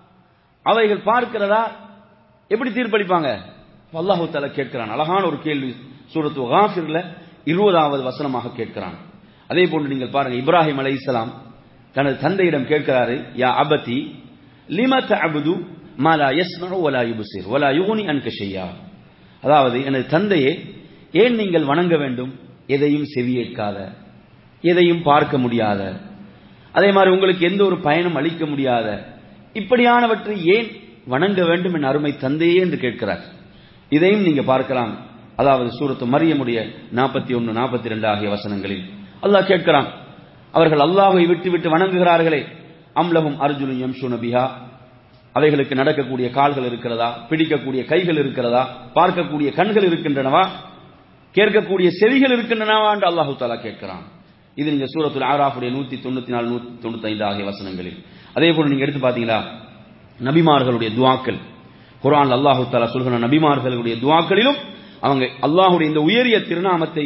அவைகள் பார்க்கிறதா எப்படி தீர்ப்பளிப்பாங்க அல்லாஹு தஆலா கேட்கிறான் அழகான ஒரு கேள்வி சூரத்து காஃபிர்ல இருபதாவது வசனமாக கேட்கிறான் அதே போன்று நீங்கள் பாருங்க இப்ராஹிம் அலைஹிஸ்ஸலாம் தனது தந்தையிடம் கேட்கிறாரு யா அபதி லிம தஅபுது மா லா யஸ்மஉ வலா யுப்சிர் வலா யுக்னி அன்க ஷையா அதாவது எனது தந்தையே ஏன் நீங்கள் வணங்க வேண்டும் எதையும் செவியேற்காத எதையும் பார்க்க முடியாத அதே மாதிரி உங்களுக்கு எந்த ஒரு பயனும் அளிக்க முடியாத இப்படியானவற்றை ஏன் வணங்க வேண்டும் என் அருமை தந்தையே என்று கேட்கிறார் இதையும் நீங்க பார்க்கலாம் அதாவது சூரத்து மரியமுடைய நாற்பத்தி ஒன்று நாற்பத்தி ரெண்டு ஆகிய வசனங்களில் அல்லாஹ் கேட்கிறான் அவர்கள் அல்லாஹை விட்டு விட்டு வணங்குகிறார்களே அம்லகும் அர்ஜுனும் யம்சுன பிஹா அவைகளுக்கு நடக்கக்கூடிய கால்கள் இருக்கிறதா பிடிக்கக்கூடிய கைகள் இருக்கிறதா பார்க்கக்கூடிய கண்கள் இருக்கின்றனவா கேட்கக்கூடிய செவிகள் இருக்கின்றனவா என்று அல்லாஹு தாலா கேட்கிறான் இது நீங்க சூரத்துல் ஆராஃபுடைய நூத்தி தொண்ணூத்தி நாலு நூத்தி தொண்ணூத்தி ஐந்து ஆகிய வசனங்களில் அதே போல நீங்க எடுத்து பாத்தீங்களா நபிமார்களுடைய துவாக்கள் குர்ஆன் அல்லாஹு தாலா சொல்கிற நபிமார்களுடைய துவாக்களிலும் அவங்க அல்லாஹுடைய இந்த உயரிய திருநாமத்தை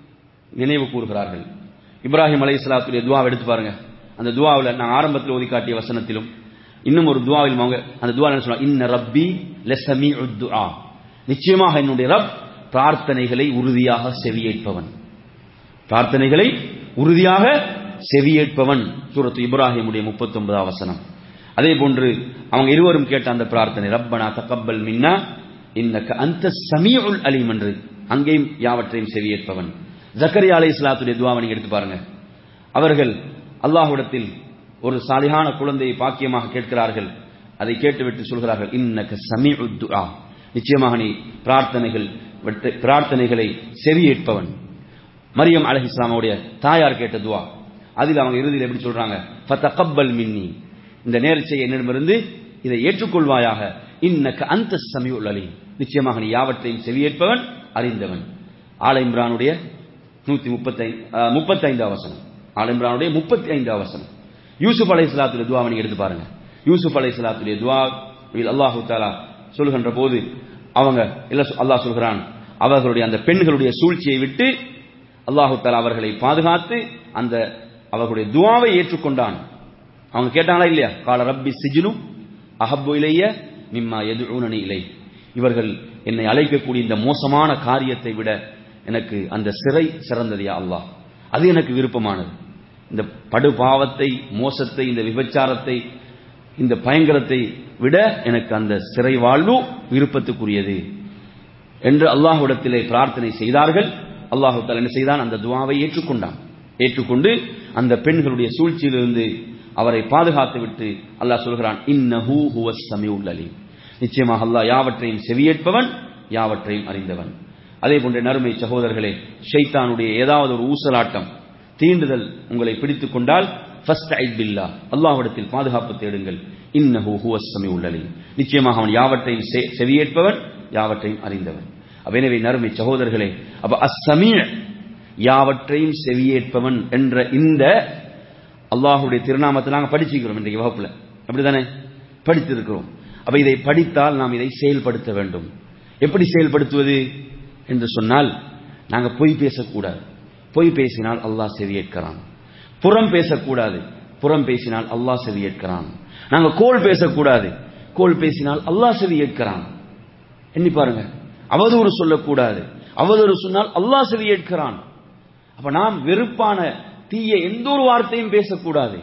நினைவு கூறுகிறார்கள் இப்ராஹிம் அலைஹிஸ்ஸலாத்துடைய துவாவை எடுத்து பாருங்க அந்த துவாவில் நான் ஆரம்பத்தில் ஓதி காட்டிய வசனத்திலும் இன்னும் ஒரு துவாவில் அவங்க அந்த துவா என்ன சொல்றாங்க இன்ன ரப்பி லசமீஉத் துஆ நிச்சயமாக என்னுடைய ரப் பிரார்த்தனைகளை உறுதியாக செவியேற்பவன் பிரார்த்தனைகளை உறுதியாக செவியேற்பவன் சூரத்து இப்ராஹிமுடைய 39 வசனம் அதே போன்று அவங்க இருவரும் கேட்ட அந்த பிரார்த்தனை ரப்பனா தகப்பல் மின்னா இன்னக்க அந்த சமீஉல் அலீம் என்று அங்கேயும் யாவற்றையும் செவியேற்பவன் ஜக்கரியா அலைஹிஸ்ஸலாத்துடைய துவாவை நீங்க எடுத்து பாருங்க அவர்கள் அல்லாஹ்விடத்தில் ஒரு சாலிகான குழந்தையை பாக்கியமாக கேட்கிறார்கள் அதை கேட்டுவிட்டு சொல்கிறார்கள் இன்னக்க சமீஉத் துஆ நிச்சயமாக நீ பிரார்த்தனைகள் விட்டு- பிரார்த்தனைகளை செவியேற்பவன் மரியம் அலைஹிஸ்ஸலாமுடைய தாயார் கேட்ட துவா அதில் அவங்க இறுதியில் எப்படி சொல்றாங்க ஃபதகப்பல் மின்னி இந்த நேர்ச்சை என்னிடமிருந்து இதை ஏற்றுக்கொள்வாயாக இன்னக்க அந்த சமீஉல் அலீம் நிச்சயமாக நீ யாவற்றையும் செவியேற்பவன் அறிந்தவன் ஆல இம்ரானுடைய நூத்தி முப்பத்தைந்து முப்பத்தைந்து அவசனம் ஆல இம்ரானுடைய முப்பத்தி ஐந்து அவசனம் யூசுப் அலை சலாத்துடைய துவாவை நீங்க எடுத்து பாருங்க யூசுப் அலை சலாத்துடைய துவா இதில் அல்லாஹு தாலா சொல்கின்ற போது அவங்க இல்ல அல்லாஹ் சொல்கிறான் அவர்களுடைய அந்த பெண்களுடைய சூழ்ச்சியை விட்டு அல்லாஹு தாலா அவர்களை பாதுகாத்து அந்த அவர்களுடைய துவாவை ஏற்றுக்கொண்டான் அவங்க கேட்டாங்களா இல்லையா கால ரப்பி சிஜ்னு அஹப்பு இலைய மிம்மா எதுனி இலை இவர்கள் என்னை அழைக்கக்கூடிய இந்த மோசமான காரியத்தை விட எனக்கு அந்த சிறை சிறந்ததையா அல்லாஹ் அது எனக்கு விருப்பமானது இந்த படு பாவத்தை மோசத்தை இந்த விபச்சாரத்தை இந்த பயங்கரத்தை விட எனக்கு அந்த சிறை வாழ்வு விருப்பத்துக்குரியது என்று அல்லாஹ்விடத்திலே பிரார்த்தனை செய்தார்கள் அல்லாஹு தஆலா என்ன செய்தான் அந்த துவாவை ஏற்றுக்கொண்டான் ஏற்றுக்கொண்டு அந்த பெண்களுடைய சூழ்ச்சியிலிருந்து அவரை பாதுகாத்து விட்டு அல்லாஹ் சொல்கிறான் இன்னஹு ஹுவஸ் சமீஉல் அலீம் நிச்சயமாக அல்லாஹ் யாவற்றையும் செவியேற்பவன் யாவற்றையும் அறிந்தவன் அதே போன்ற நறுமை சகோதரர்களே ஷைத்தானுடைய ஏதாவது ஒரு ஊசலாட்டம் தீண்டுதல் உங்களை பிடித்துக் கொண்டால் ஃபர்ஸ்ட் ஐட் பில்லா அல்லாஹ்விடத்தில் பாதுகாப்பு தேடுங்கள் இன்னஹு ஹுவஸ் சமீஉல் அலீம் நிச்சயமாக அவன் யாவற்றையும் செ- செவியேற்பவன் யாவற்றையும் அறிந்தவன் அப்ப எனவே நறுமை சகோதரர்களே அப்ப அஸ்ஸமீ யாவற்றையும் செவியேற்பவன் என்ற இந்த அல்லாஹ்வுடைய திருநாமத்தை நாங்க படிச்சுக்கிறோம் இன்றைக்கு வகுப்புல அப்படிதானே படித்திருக்கிறோம் அப்ப இதை படித்தால் நாம் இதை செயல்படுத்த வேண்டும் எப்படி செயல்படுத்துவது என்று சொன்னால் நாங்க பொய் பேசக்கூடாது பொய் பேசினால் அல்லாஹ் செவியேற்கிறான் புறம் பேசக்கூடாது புறம் பேசினால் அல்லாஹ் செவியேற்கிறான் நாங்க கோல் பேசக்கூடாது கோல் பேசினால் அல்லாஹ் செவியேற்கிறான் எண்ணி பாருங்க அவதூறு சொல்லக்கூடாது அவதூறு சொன்னால் அல்லாஹ் செவியேற்கிறான் அப்ப நாம் வெறுப்பான தீய எந்த ஒரு வார்த்தையும் பேசக்கூடாது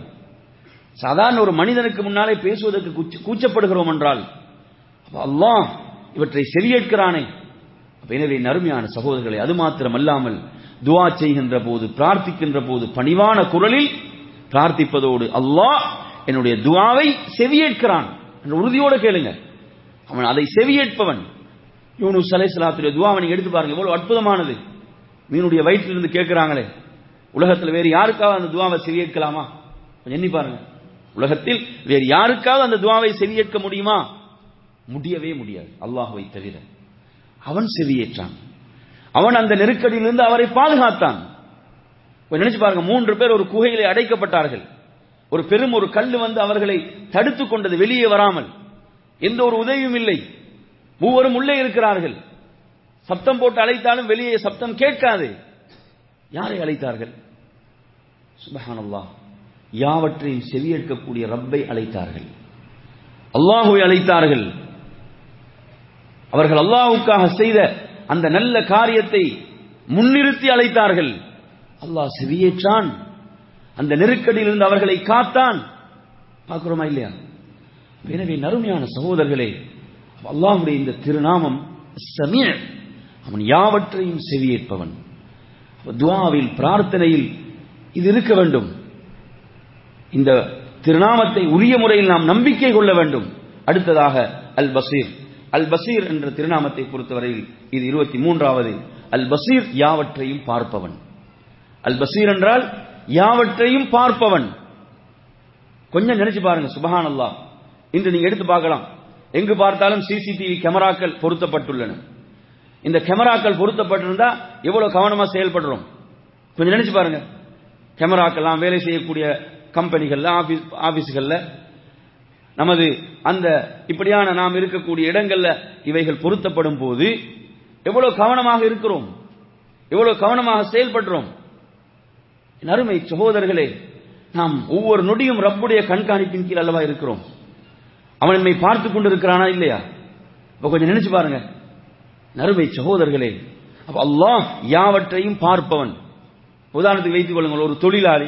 சாதாரண ஒரு மனிதனுக்கு முன்னாலே பேசுவதற்கு கூச்ச- கூச்சப்படுகிறோம் என்றால் அப்ப அல்லாஹ் இவற்றை செவியேற்கிறானே அப்ப எனவே நறுமையான சகோதரர்களை அது மாத்திரம் அல்லாமல் துவா செய்கின்ற போது பிரார்த்திக்கின்ற போது பணிவான குரலில் பிரார்த்திப்பதோடு அல்லாஹ் என்னுடைய துவாவை செவியேற்கிறான் என்ற உறுதியோடு கேளுங்க அவன் அதை செவியேற்பவன் யூனுஸ் அலைஹிஸ்ஸலாத்துடைய துவாவை நீங்க எடுத்து பாருங்க எவ்வளவு அற்புதமானது மீனுடைய வயிற்றிலிருந்து கேட்கிறாங்களே உலகத்தில் வேறு யாருக்காவது அந்த துவாவை செவியேற்கலாமா கொஞ்சம் எண்ணி பாருங்க உலகத்தில் வேறு யாருக்காவது அந்த துவாவை செவியேற்க முடியுமா முடியவே முடியாது அல்லாஹுவை தவிர அவன் செவியேற்றான் அவன் அந்த நெருக்கடியிலிருந்து அவரை பாதுகாத்தான் கொஞ்சம் நினைச்சு பாருங்க மூன்று பேர் ஒரு குகையிலே அடைக்கப்பட்டார்கள் ஒரு பெரும் ஒரு கல் வந்து அவர்களை தடுத்துக் கொண்டது வெளியே வராமல் எந்த ஒரு உதவியும் இல்லை மூவரும் உள்ளே இருக்கிறார்கள் சப்தம் போட்டு அழைத்தாலும் வெளியே சப்தம் கேட்காது யாரை அழைத்தார்கள் சுபஹானல்லாஹ் யாவற்றையும் செவியேற்கக்கூடிய ரப்பை அழைத்தார்கள் அல்லாஹுவை அழைத்தார்கள் அவர்கள் அல்லாஹுக்காக செய்த அந்த நல்ல காரியத்தை முன்னிறுத்தி அழைத்தார்கள் அல்லாஹ் செவியேற்றான் அந்த நெருக்கடியிலிருந்து அவர்களை காத்தான் பார்க்கிறோமா இல்லையா எனவே நறுமையான சகோதரர்களே அல்லாஹுடைய இந்த திருநாமம் சமீ அவன் யாவற்றையும் செவியேற்பவன் துவாவில் பிரார்த்தனையில் இது இருக்க வேண்டும் இந்த திருநாமத்தை உரிய முறையில் நாம் நம்பிக்கை கொள்ள வேண்டும் அடுத்ததாக அல் பசீர் அல் பசீர் என்ற திருநாமத்தை பொறுத்தவரையில் இது இருபத்தி மூன்றாவது அல் பசீர் யாவற்றையும் பார்ப்பவன் அல் பசீர் என்றால் யாவற்றையும் பார்ப்பவன் கொஞ்சம் நினைச்சு பாருங்க சுபஹான் அல்லா இன்று நீங்க எடுத்து பார்க்கலாம் எங்கு பார்த்தாலும் சிசிடிவி கேமராக்கள் பொருத்தப்பட்டுள்ளன இந்த கேமராக்கள் பொருத்தப்பட்டிருந்தா எவ்வளவு கவனமா செயல்படுறோம் கொஞ்சம் நினைச்சு பாருங்க கேமராக்கெல்லாம் வேலை செய்யக்கூடிய கம்பெனிகள்ல ஆபீஸ் ஆபீஸ்கள்ல நமது அந்த இப்படியான நாம் இருக்கக்கூடிய இடங்கள்ல இவைகள் பொருத்தப்படும் போது எவ்வளவு கவனமாக இருக்கிறோம் எவ்வளவு கவனமாக செயல்படுறோம் அருமை சகோதரர்களே நாம் ஒவ்வொரு நொடியும் ரப்புடைய கண்காணிப்பின் கீழ் அல்லவா இருக்கிறோம் அவன் நம்மை பார்த்து கொண்டிருக்கிறானா இல்லையா இப்ப கொஞ்சம் நினைச்சு பாருங்க நறுமை சகோதரர்களே அப்ப அல்லாஹ் யாவற்றையும் பார்ப்பவன் உதாரணத்துக்கு வைத்துக் கொள்ளுங்கள் ஒரு தொழிலாளி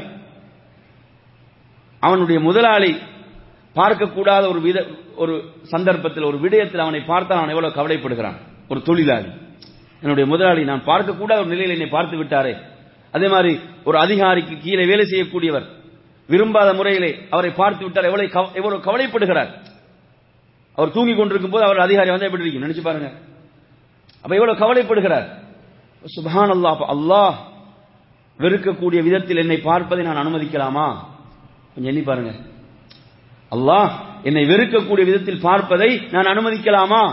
அவனுடைய முதலாளி பார்க்கக்கூடாத ஒரு வித ஒரு சந்தர்ப்பத்தில் ஒரு விடயத்தில் அவனை பார்த்தால் அவன் எவ்வளவு கவலைப்படுகிறான் ஒரு தொழிலாளி என்னுடைய முதலாளி நான் பார்க்கக்கூடாத ஒரு நிலையில் என்னை பார்த்து விட்டாரே அதே மாதிரி ஒரு அதிகாரிக்கு கீழே வேலை செய்யக்கூடியவர் விரும்பாத முறையிலே அவரை பார்த்து விட்டார் எவ்வளவு எவ்வளவு கவலைப்படுகிறார் அவர் தூங்கி கொண்டிருக்கும் போது அவர் அதிகாரி வந்து எப்படி இருக்கும் நினைச்சு பாருங்க அப்ப எவ்வளவு கவலைப்படுகிறார் சுபஹான் அல்லாஹ் அல்லாஹ் வெறுக்கக்கூடிய விதத்தில் என்னை பார்ப்பதை நான் அனுமதிக்கலாமா கொஞ்சம் எண்ணி பாருங்க அல்லாஹ் என்னை வெறுக்கக்கூடிய விதத்தில் பார்ப்பதை நான் அனுமதிக்கலாமா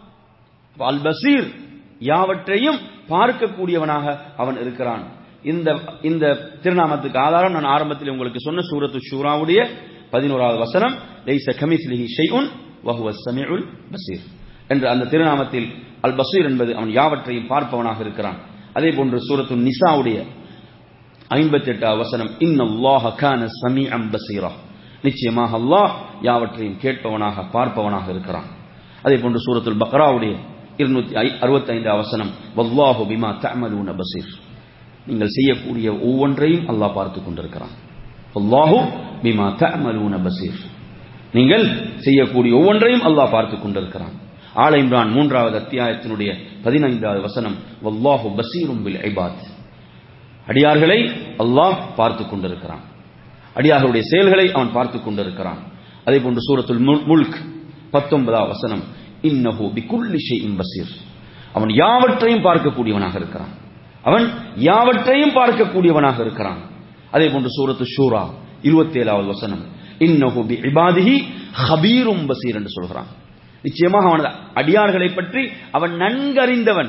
அல் பசீர் யாவற்றையும் பார்க்கக்கூடியவனாக அவன் இருக்கிறான் இந்த இந்த திருநாமத்துக்கு ஆதாரம் நான் ஆரம்பத்தில் உங்களுக்கு சொன்ன சூரத்து ஷூராவுடைய பதினோராவது வசனம் லைச கமிஸ்லிஹி ஷைஉன் வஹுவ சமீஉல் பசீர் என்ற அந்த திருநாமத்தில் அல் பசீர் என்பது அவன் யாவற்றையும் பார்ப்பவனாக இருக்கிறான் அதே போன்று சூரத்து நிசாவுடைய ஐம்பத்தி எட்டாவது வசனம் இன்னல்லாஹ கான சமீஅம் பசீரா நிச்சயமாக அல்லாஹ் யாவற்றையும் கேட்பவனாக பார்ப்பவனாக இருக்கிறான் அதே போன்று சூரத்துல் பக்ராவுடைய இருநூத்தி அறுபத்தி ஐந்தாவது வசனம் வல்லாஹு பிமா தஅமலூன பசீர் நீங்கள் செய்யக்கூடிய ஒவ்வொன்றையும் அல்லாஹ் பார்த்து கொண்டிருக்கிறான் அல்லாஹு பிமா தஅமலூன பசீர் நீங்கள் செய்யக்கூடிய ஒவ்வொன்றையும் அல்லாஹ் பார்த்து கொண்டிருக்கிறான் ஆல இம்ரான் மூன்றாவது அத்தியாயத்தினுடைய பதினைந்தாவது வசனம் வல்லாஹு பசீரும் பில் ஐபாத் அடியார்களை அல்லாஹ் பார்த்து கொண்டிருக்கிறான் அடியார்களுடைய செயல்களை அவன் பார்த்து கொண்டிருக்கிறான் அதே போன்று சூரத்துல் முல்க் பத்தொன்பதாவது வசனம் இன்னஹு பிகுல்லி ஷைஇன் பசீர் அவன் யாவற்றையும் பார்க்கக்கூடியவனாக இருக்கிறான் அவன் யாவற்றையும் பார்க்கக்கூடியவனாக இருக்கிறான் அதே போன்று சூரத்து ஷூரா இருபத்தி ஏழாவது வசனம் இன்னஹு பி இபாதிஹி ஹபீரும் பசீர் என்று சொல்கிறான் நிச்சயமாக அவனது அடியார்களை பற்றி அவன் நன்கறிந்தவன்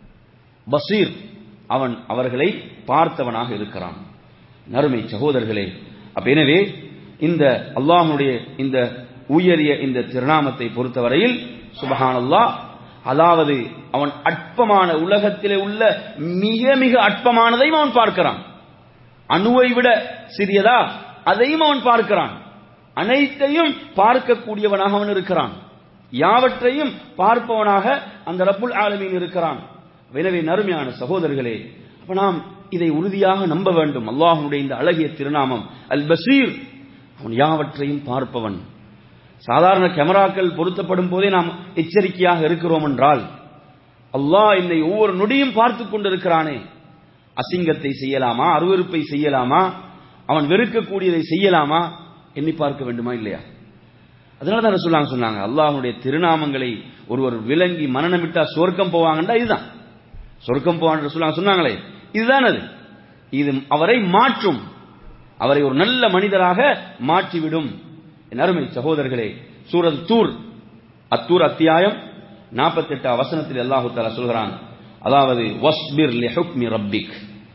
பசீர் அவன் அவர்களை பார்த்தவனாக இருக்கிறான் நறுமை சகோதரர்களே அப்ப எனவே இந்த அல்லாஹனுடைய இந்த உயரிய இந்த திருநாமத்தை பொறுத்தவரையில் சுபஹான் அல்லாஹ் அதாவது அவன் அற்பமான உலகத்திலே உள்ள மிக மிக அற்பமானதையும் அவன் பார்க்கிறான் அணுவை விட சிறியதா அதையும் அவன் பார்க்கிறான் அனைத்தையும் பார்க்கக்கூடியவனாக அவன் இருக்கிறான் யாவற்றையும் பார்ப்பவனாக அந்த ரப்புல் ஆலமீன் இருக்கிறான் எனவே நறுமையான சகோதரர்களே அப்ப நாம் இதை உறுதியாக நம்ப வேண்டும் அல்லாஹனுடைய இந்த அழகிய திருநாமம் அல் பசீர் அவன் யாவற்றையும் பார்ப்பவன் சாதாரண கேமராக்கள் பொருத்தப்படும் போதே நாம் எச்சரிக்கையாக இருக்கிறோம் என்றால் அல்லாஹ் என்னை ஒவ்வொரு நொடியும் பார்த்து கொண்டிருக்கிறானே அசிங்கத்தை செய்யலாமா அருவருப்பை செய்யலாமா அவன் வெறுக்கக்கூடியதை செய்யலாமா எண்ணி பார்க்க வேண்டுமா இல்லையா அதனால தான் சொல்லாங்க சொன்னாங்க அல்லாஹனுடைய திருநாமங்களை ஒருவர் விளங்கி மனநமிட்டா சொர்க்கம் போவாங்கன்றா இதுதான் சொர்க்கம் போவாங்க சொல்லாங்க சொன்னாங்களே இதுதான் அது இது அவரை மாற்றும் அவரை ஒரு நல்ல மனிதராக மாற்றிவிடும் என் அருமை சகோதரர்களே சூரத் தூர் அத்தூர் அத்தியாயம் நாற்பத்தெட்டு வசனத்தில் அல்லாஹு தாலா சொல்கிறான் அதாவது வஸ்பிர் லி ஹுக்மி ரப்பிக்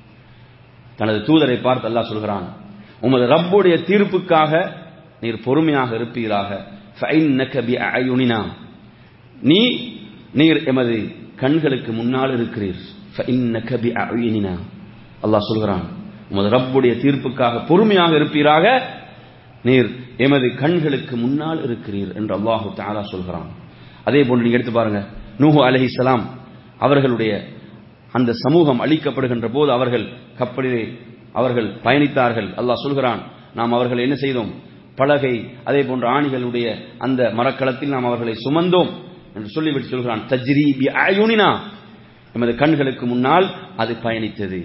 தனது தூதரை பார்த்து அல்லாஹ் சொல்கிறான் உமது ரப்புடைய தீர்ப்புக்காக நீர் பொறுமையாக இருப்பீராக ஃபைன்னக பிஅயுனினா நீ நீர் எமது கண்களுக்கு முன்னால் இருக்கிறீர் ஃபைன்னக பிஅயுனினா அல்லாஹ் சொல்கிறான் உமது ரப்புடைய தீர்ப்புக்காக பொறுமையாக இருப்பீராக நீர் எமது கண்களுக்கு முன்னால் இருக்கிறீர் என்று அல்லாஹு தாலா சொல்கிறான் அதே போன்று நீங்க எடுத்து பாருங்க நூஹு அலைஹிஸ்ஸலாம் அவர்களுடைய அந்த சமூகம் அழிக்கப்படுகின்ற போது அவர்கள் கப்பலிலே அவர்கள் பயணித்தார்கள் அல்லாஹ் சொல்கிறான் நாம் அவர்களை என்ன செய்தோம் பலகை அதே போன்ற ஆணிகளுடைய அந்த மரக்களத்தில் நாம் அவர்களை சுமந்தோம் என்று சொல்லிவிட்டு சொல்கிறான் தஜ்ரீபி அயுனினா எமது கண்களுக்கு முன்னால் அது பயணித்தது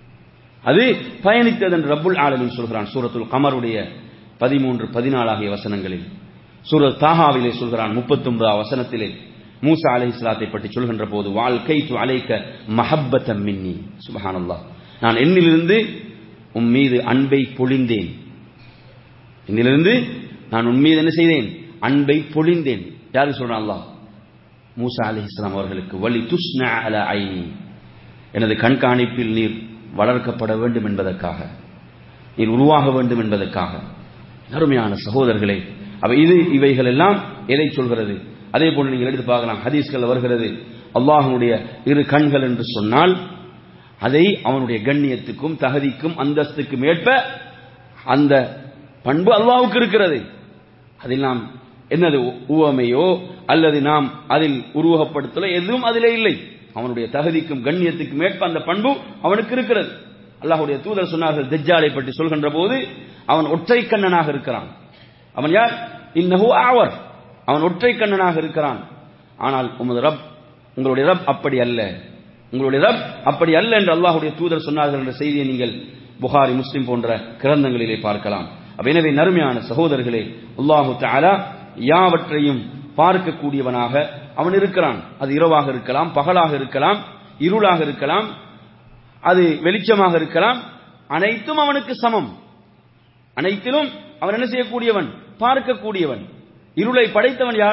அது பயணித்தது என்று ரப்புல் ஆலமின் சொல்கிறான் சூரத்துல் கமருடைய பதிமூன்று பதினாலு ஆகிய வசனங்களில் சூரத் தாஹாவிலே சொல்கிறான் முப்பத்தொன்பதாம் வசனத்திலே மூசா அலை இஸ்லாத்தை பற்றி சொல்கின்ற போது வாழ்க்கை து அலைக்க மஹப்பத்தம் மின்னி சுபஹானல்லாஹ் நான் என்னிலிருந்து உன் மீது அன்பை பொழிந்தேன் என்னிலிருந்து நான் உன் மீது என்ன செய்தேன் அன்பை பொழிந்தேன் யாரு சொல்றான் அல்லாஹ் மூசா அலி இஸ்லாம் அவர்களுக்கு வலி துஷ்ன அல ஐனி எனது கண்காணிப்பில் நீர் வளர்க்கப்பட வேண்டும் என்பதற்காக நீர் உருவாக வேண்டும் என்பதற்காக அருமையான சகோதரர்களே அவ இது இவைகள் எல்லாம் எதை சொல்கிறது அதே போன்று நீங்கள் எடுத்து பார்க்கலாம் ஹதீஸ்கள் வருகிறது அல்லாஹனுடைய இரு கண்கள் என்று சொன்னால் அதை அவனுடைய கண்ணியத்துக்கும் தகுதிக்கும் அந்தஸ்துக்கும் ஏற்ப அந்த பண்பு அல்லாவுக்கு இருக்கிறது அதில் நாம் என்னது உவமையோ அல்லது நாம் அதில் உருவகப்படுத்தலோ எதுவும் அதிலே இல்லை அவனுடைய தகுதிக்கும் கண்ணியத்துக்கும் ஏற்ப அந்த பண்பு அவனுக்கு இருக்கிறது அல்லாஹுடைய தூதர் சொன்னார்கள் தெஜ்ஜாலை பற்றி சொல்கின்ற போது அவன் ஒற்றை கண்ணனாக இருக்கிறான் அவன் யார் இன்னஹு ஆவர் அவன் ஒற்றை கண்ணனாக இருக்கிறான் ஆனால் உமது ரப் உங்களுடைய ரப் அப்படி அல்ல உங்களுடைய ரப் அப்படி அல்ல என்று அல்லாஹுடைய தூதர் சொன்னார்கள் என்ற செய்தியை நீங்கள் புகாரி முஸ்லிம் போன்ற கிரந்தங்களிலே பார்க்கலாம் எனவே நறுமையான சகோதரர்களே அல்லாஹு தாலா யாவற்றையும் பார்க்கக்கூடியவனாக அவன் இருக்கிறான் அது இரவாக இருக்கலாம் பகலாக இருக்கலாம் இருளாக இருக்கலாம் அது வெளிச்சமாக இருக்கலாம் அனைத்தும் அவனுக்கு சமம் அனைத்திலும் அவன் என்ன செய்யக்கூடியவன் பார்க்கக்கூடியவன் இருளை படைத்தவன் யார்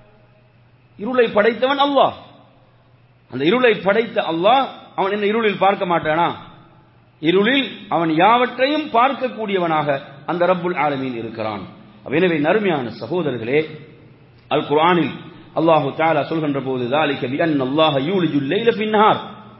இருளை படைத்தவன் அல்லாஹ் அந்த இருளை படைத்த அல்லாஹ் அவன் என்ன இருளில் பார்க்க மாட்டானா இருளில் அவன் யாவற்றையும் பார்க்கக்கூடியவனாக அந்த ரப்புல் ஆலமீன் இருக்கிறான் எனவே நறுமையான சகோதரர்களே அல் குர்ஆனில் அல்லாஹு தாலா சொல்கின்ற போது ذلك بأن الله يولج الليل في النهار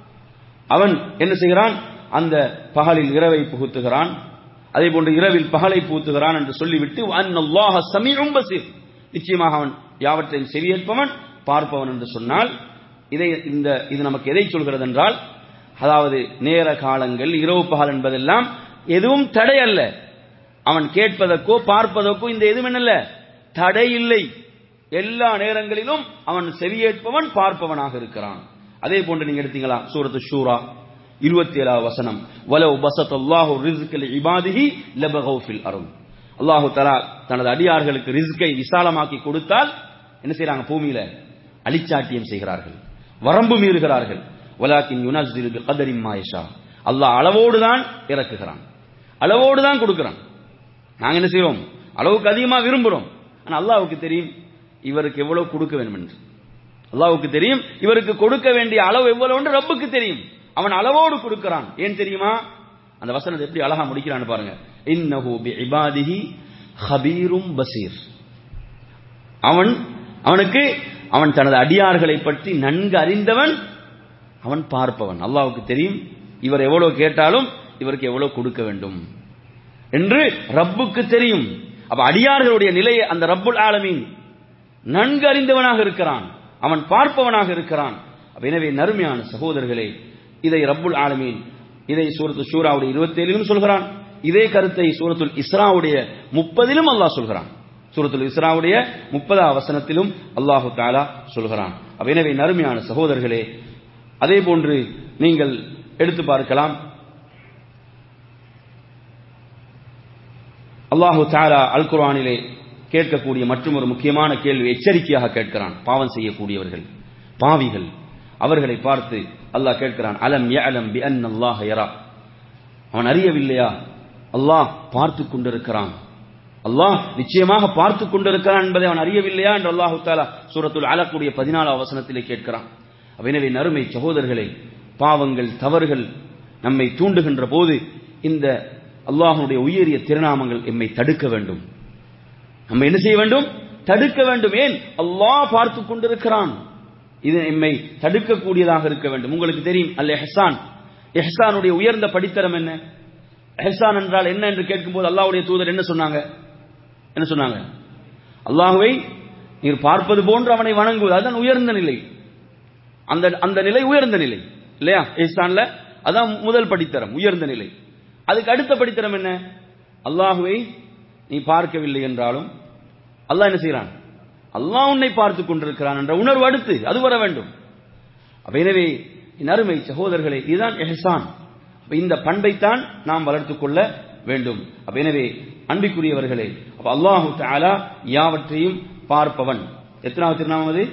அவன் என்ன செய்கிறான் அந்த பகலில் இரவை புகுத்துகிறான் அதே போன்று இரவில் பகலை பூத்துகிறான் என்று சொல்லிவிட்டு அல்லாஹ சமீஉம் பசீர் நிச்சயமாக அவன் யாவற்றையும் செவியேற்பவன் பார்ப்பவன் என்று சொன்னால் இதை இந்த இது நமக்கு எதை சொல்கிறது என்றால் அதாவது நேர காலங்கள் இரவு பகல் என்பதெல்லாம் எதுவும் தடை அல்ல அவன் கேட்பதற்கோ பார்ப்பதற்கோ இந்த எதுவும் என்னல்ல தடை இல்லை எல்லா நேரங்களிலும் அவன் செவியேற்பவன் பார்ப்பவனாக இருக்கிறான் அதே போன்று நீங்க எடுத்தீங்களா சூரத்து ஷூரா இருபத்தி ஏழாவது வசனம் வலவ் பசத் அல்லாஹு ரிஸ்கில் இபாதிஹி லபகௌ ஃபில் அருள் அல்லாஹு தலா தனது அடியார்களுக்கு ரிஸ்கை விசாலமாக்கி கொடுத்தால் என்ன செய்யறாங்க பூமியில அலிச்சாட்டியம் செய்கிறார்கள் வரம்பு மீறுகிறார்கள் வலாக்கின் யுனஸ்தில் பி கதரின் மாயஷா அல்லாஹ் அளவோடு தான் இறக்குகிறான் அளவோடு தான் கொடுக்கிறான் நாங்க என்ன செய்வோம் அளவுக்கு அதிகமா விரும்புறோம் ஆனா அல்லாவுக்கு தெரியும் இவருக்கு எவ்வளவு கொடுக்க வேண்டும் என்று அல்லாவுக்கு தெரியும் இவருக்கு கொடுக்க வேண்டிய அளவு எவ்வளவு என்று ரப்புக்கு தெரியும் அவன் அளவோடு கொடுக்கிறான் ஏன் தெரியுமா அந்த வசனத்தை எப்படி அழகா முடிக்கிறான்னு பாருங்க இன்னஹு பி இபாதிஹி ஹபீரும் பசீர் அவன் அவனுக்கு அவன் தனது அடியார்களை பற்றி நன்கு அறிந்தவன் அவன் பார்ப்பவன் அல்லாவுக்கு தெரியும் இவர் எவ்வளவு கேட்டாலும் இவருக்கு எவ்வளவு கொடுக்க வேண்டும் என்று ரப்புக்கு தெரியும் அப்ப அடியார்களுடைய நிலையை அந்த ரப்புல் ஆலமீன் நன்கு அறிந்தவனாக இருக்கிறான் அவன் பார்ப்பவனாக இருக்கிறான் எனவே நறுமையான சகோதரர்களே இதை ரப்புல் ஆலமீன் இதை சூரத்து ஷூராவுடைய இருபத்தி ஏழிலும் சொல்கிறான் இதே கருத்தை சூரத்துல் இஸ்ராவுடைய முப்பதிலும் அல்லாஹ் சொல்கிறான் சூரத்துல் இஸ்ராவுடைய முப்பதா வசனத்திலும் அல்லாஹு தாலா சொல்கிறான் எனவே நறுமையான சகோதரர்களே அதே போன்று நீங்கள் எடுத்து பார்க்கலாம் அல்லாஹு தாலா அல் குர்ஆனிலே கேட்கக்கூடிய மற்றும் ஒரு முக்கியமான கேள்வி எச்சரிக்கையாக கேட்கிறான் பாவம் செய்யக்கூடியவர்கள் பாவிகள் அவர்களை பார்த்து அல்லாஹ் கேட்கிறான் அலம் யஅலம் பி அன் அல்லாஹ் யரா அவன் அறியவில்லையா அல்லாஹ் பார்த்து கொண்டிருக்கிறான் அல்லாஹ் நிச்சயமாக பார்த்து கொண்டிருக்கிறான் என்பதை அவன் அறியவில்லையா என்று அல்லாஹு தாலா சூரத்துல் அலக்கூடிய பதினாலாம் வசனத்திலே கேட்கிறான் எனவே நறுமை சகோதரர்களே பாவங்கள் தவறுகள் நம்மை தூண்டுகின்ற போது இந்த அல்லாஹனுடைய உயரிய திருநாமங்கள் எம்மை தடுக்க வேண்டும் நம்ம என்ன செய்ய வேண்டும் தடுக்க வேண்டும் ஏன் அல்லாஹ் பார்த்து கொண்டிருக்கிறான் இது எம்மை தடுக்கக்கூடியதாக இருக்க வேண்டும் உங்களுக்கு தெரியும் அல்ல எஹ்சான் எஹ்சானுடைய உயர்ந்த படித்தரம் என்ன எஹ்சான் என்றால் என்ன என்று கேட்கும்போது அல்லாஹ்வுடைய தூதர் என்ன சொன்னாங்க என்ன சொன்னாங்க அல்லாஹுவை நீர் பார்ப்பது போன்று அவனை வணங்குவது அதுதான் உயர்ந்த நிலை அந்த அந்த நிலை உயர்ந்த நிலை இல்லையா எஹ்சான்ல அதான் முதல் படித்தரம் உயர்ந்த நிலை அதுக்கு அடுத்த படித்தரம் என்ன அல்லாஹுவை நீ பார்க்கவில்லை என்றாலும் அல்லாஹ் என்ன செய்கிறான் அல்லாஹ் உன்னை பார்த்து கொண்டிருக்கிறான் என்ற உணர்வு அடுத்து அது வர வேண்டும் அப்ப எனவே என் அருமை சகோதரர்களே இதுதான் எஹசான் அப்ப இந்த பண்பைத்தான் நாம் வளர்த்துக் கொள்ள வேண்டும் அப்ப எனவே அன்பிற்குரியவர்களே அப்ப அல்லாஹு தஆலா யாவற்றையும் பார்ப்பவன் எத்தனாவது திருநாமம் அது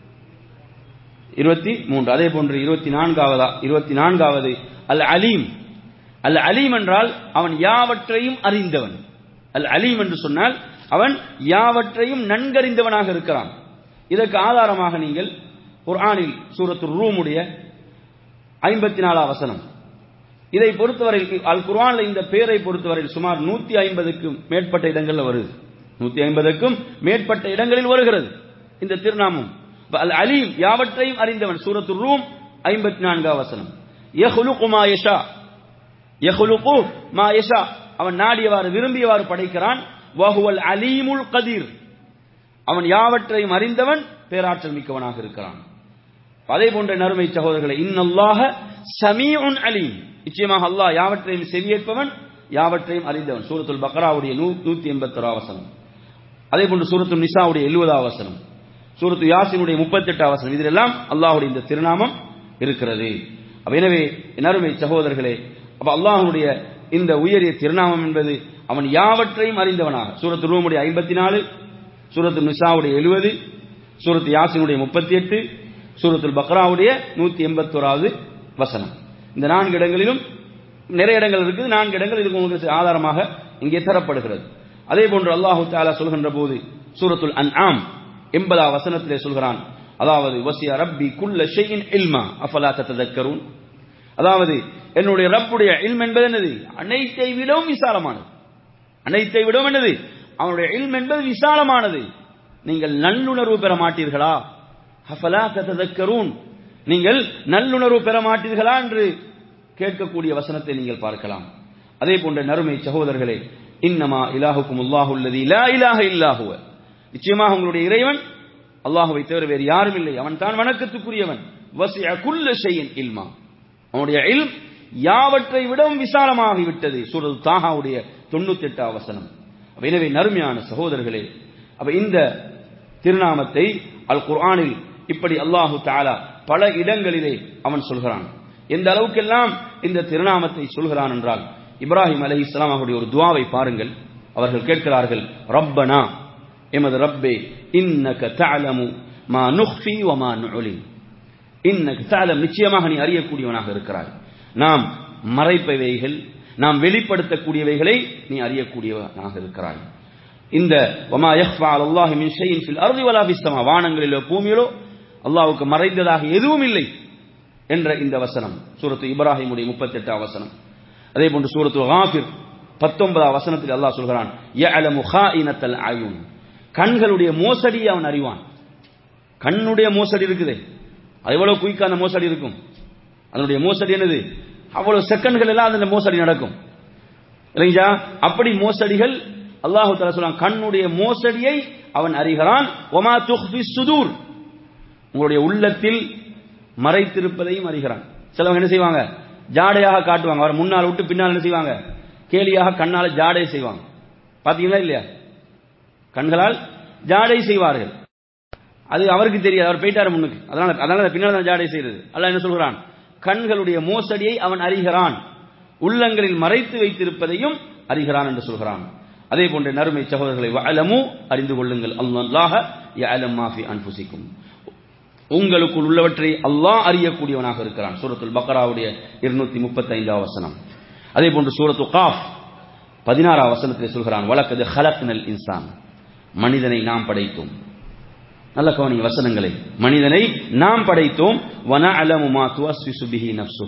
இருபத்தி மூன்று அதே போன்று இருபத்தி நான்காவதா இருபத்தி நான்காவது அல் அலீம் அல் அலீம் என்றால் அவன் யாவற்றையும் அறிந்தவன் அல் அலீம் என்று சொன்னால் அவன் யாவற்றையும் நன்கறிந்தவனாக இருக்கிறான் இதற்கு ஆதாரமாக நீங்கள் குர்ஆனில் சூரத்து ரூமுடைய ஐம்பத்தி நாலாம் வசனம் இதை பொறுத்தவரையில் அல் குர்ஆன்ல இந்த பேரை பொறுத்தவரையில் சுமார் நூத்தி ஐம்பதுக்கும் மேற்பட்ட இடங்கள்ல வருது நூத்தி ஐம்பதுக்கும் மேற்பட்ட இடங்களில் வருகிறது இந்த திருநாமம் அல் அலீம் யாவற்றையும் அறிந்தவன் சூரத்து ரூம் ஐம்பத்தி நான்காம் வசனம் யஹ்லுகு மா யஷா யஹ்லுகு மா யஷா அவன் நாடியவாறு விரும்பியவாறு படைக்கிறான் வஹுவல் அலீமுல் கதீர் அவன் யாவற்றையும் அறிந்தவன் பேராற்றல் மிக்கவனாக இருக்கிறான் அதே போன்ற நறுமை சகோதரர்களை இன்னல்லாக சமீஉன் அலீம் நிச்சயமாக அல்லாஹ் யாவற்றையும் செவியேற்பவன் யாவற்றையும் அறிந்தவன் சூரத்துல் பக்ராவுடைய நூத்தி எண்பத்தி வசனம் அதே போன்று சூரத்து நிசாவுடைய எழுபதாவது வசனம் சூரத்து யாசினுடைய முப்பத்தி எட்டாம் வசனம் இதிலெல்லாம் அல்லாஹுடைய இந்த திருநாமம் இருக்கிறது அப்ப எனவே நறுமை சகோதரர்களே அப்ப அல்லாஹனுடைய இந்த உயரிய திருநாமம் என்பது அவன் யாவற்றையும் அறிந்தவனாக சூரத்து ரூமுடைய ஐம்பத்தி நாலு சூரத்து நிசாவுடைய எழுபது சூரத்து யாசினுடைய முப்பத்தி எட்டு சூரத்துல் பக்ராவுடைய நூத்தி எண்பத்தோராவது வசனம் இந்த நான்கு இடங்களிலும் நிறைய இடங்கள் இருக்குது நான்கு இடங்கள் இதுக்கு உங்களுக்கு ஆதாரமாக இங்கே தரப்படுகிறது அதே போன்று அல்லாஹு தாலா சொல்கின்ற போது சூரத்துல் அன் ஆம் எண்பதா வசனத்திலே சொல்கிறான் அதாவது வசிய ரப்பி குல்ல ஷெயின் இல்மா அஃபலா தத்ததக்கரும் அதாவது என்னுடைய ரப்புடைய இல்ம் என்பது என்னது அனைத்தை விடவும் விசாலமானது அனைத்தை விடவும் என்னது அவனுடைய இல்ம் என்பது விசாலமானது நீங்கள் நல்லுணர்வு பெற மாட்டீர்களா அஃபலா தத்ததக்கரும் நீங்கள் நல்லுணர்வு பெற மாட்டீர்களா என்று கேட்கக்கூடிய வசனத்தை நீங்கள் பார்க்கலாம் அதே போன்ற நறுமை சகோதரர்களே இன்னமா இலாஹுக்கும் அல்லாஹுல்லதி லா இலாஹ இல்லாஹுவ நிச்சயமாக உங்களுடைய இறைவன் அல்லாஹுவை தவிர வேறு யாரும் இல்லை அவன் தான் வணக்கத்துக்குரியவன் வசிய குல்ல ஷையின் இல்மா அவனுடைய இல்ம் யாவற்றை விடவும் விசாலமாகிவிட்டது சூரது தாகாவுடைய தொண்ணூத்தி எட்டாம் வசனம் எனவே நறுமையான சகோதரர்களே அப்ப இந்த திருநாமத்தை அல் குர்ஆனில் இப்படி அல்லாஹு தாலா பல இடங்களிலே அவன் சொல்கிறான் எந்த அளவுக்கெல்லாம் இந்த திருநாமத்தை சொல்கிறான் என்றால் இப்ராஹிம் அலி இஸ்லாம் அவருடைய ஒரு துவாவை பாருங்கள் அவர்கள் கேட்கிறார்கள் ரப்பனா எமது ரப்பே இன்னக தஅலமு மா நுஃபி வ மா நுலின் இன்னக தஅலம் நிச்சயமாக நீ அறியக்கூடியவனாக இருக்கிறாய் நாம் மறைப்பவைகள் நாம் வெளிப்படுத்தக்கூடியவைகளை நீ அறியக்கூடியவனாக இருக்கிறாய் இந்த வமா யஹ்ஃபா அலல்லாஹி மின் ஷைஇன் ஃபில் அர்தி வலா ஃபிஸ் ஸமா வானங்களிலோ பூமியிலோ அல்லாஹ்வுக்கு மறைந்ததாக எதுவும் இல்லை என்ற இந்த வசனம் சூரத்து இப்ராஹிமுடைய முப்பத்தி எட்டாம் வசனம் அதே போன்று சூரத்து காஃபிர் பத்தொன்பதாம் வசனத்தில் அல்லாஹ் சொல்கிறான் யஅலமு ஹாயினத்தல் அயுன் கண்களுடைய மோசடி அவன் அறிவான் கண்ணுடைய மோசடி இருக்குது அது எவ்வளவு குயிக்கா அந்த மோசடி இருக்கும் அதனுடைய மோசடி என்னது அவ்வளவு செகண்ட்கள் எல்லாம் அந்த மோசடி நடக்கும் இல்லைங்களா அப்படி மோசடிகள் அல்லாஹு தலா சொல்றான் கண்ணுடைய மோசடியை அவன் அறிகிறான் ஒமா துஹ்பி சுதூர் உங்களுடைய உள்ளத்தில் மறைத்திருப்பதையும் அறிகிறான் சிலவங்க என்ன செய்வாங்க ஜாடையாக காட்டுவாங்க அவர் முன்னால் விட்டு பின்னால் என்ன செய்வாங்க கேலியாக கண்ணால ஜாடை செய்வாங்க பாத்தீங்களா இல்லையா கண்களால் ஜாடை செய்வார்கள் அது அவருக்கு தெரியாது அவர் போயிட்டாரு முன்னுக்கு அதனால அதனால பின்னால் தான் ஜாடை செய்யறது அல்ல என்ன சொல்கிறான் கண்களுடைய மோசடியை அவன் அறிகிறான் உள்ளங்களில் மறைத்து வைத்திருப்பதையும் அறிகிறான் என்று சொல்கிறான் அதே போன்ற நறுமை சகோதரர்களை அலமு அறிந்து கொள்ளுங்கள் அல்லாஹ் யஅலம் மாஃபி அன்புசிக்கும் உங்களுக்குள் உள்ளவற்றை அல்லாஹ் அறியக்கூடியவனாக இருக்கிறான் சூரத்துல் பக்ராவுடைய இருநூத்தி முப்பத்தி ஐந்தாவது வசனம் அதே போன்று சூரத்து காஃப் பதினாறாம் வசனத்தில் சொல்கிறான் வழக்கது ஹலக்னல் இன்சான் மனிதனை நாம் படைத்தோம் நல்ல கவனிங்க வசனங்களை மனிதனை நாம் படைத்தோம் வன அலமுமா துவஸ்விசு பிஹி நப்சு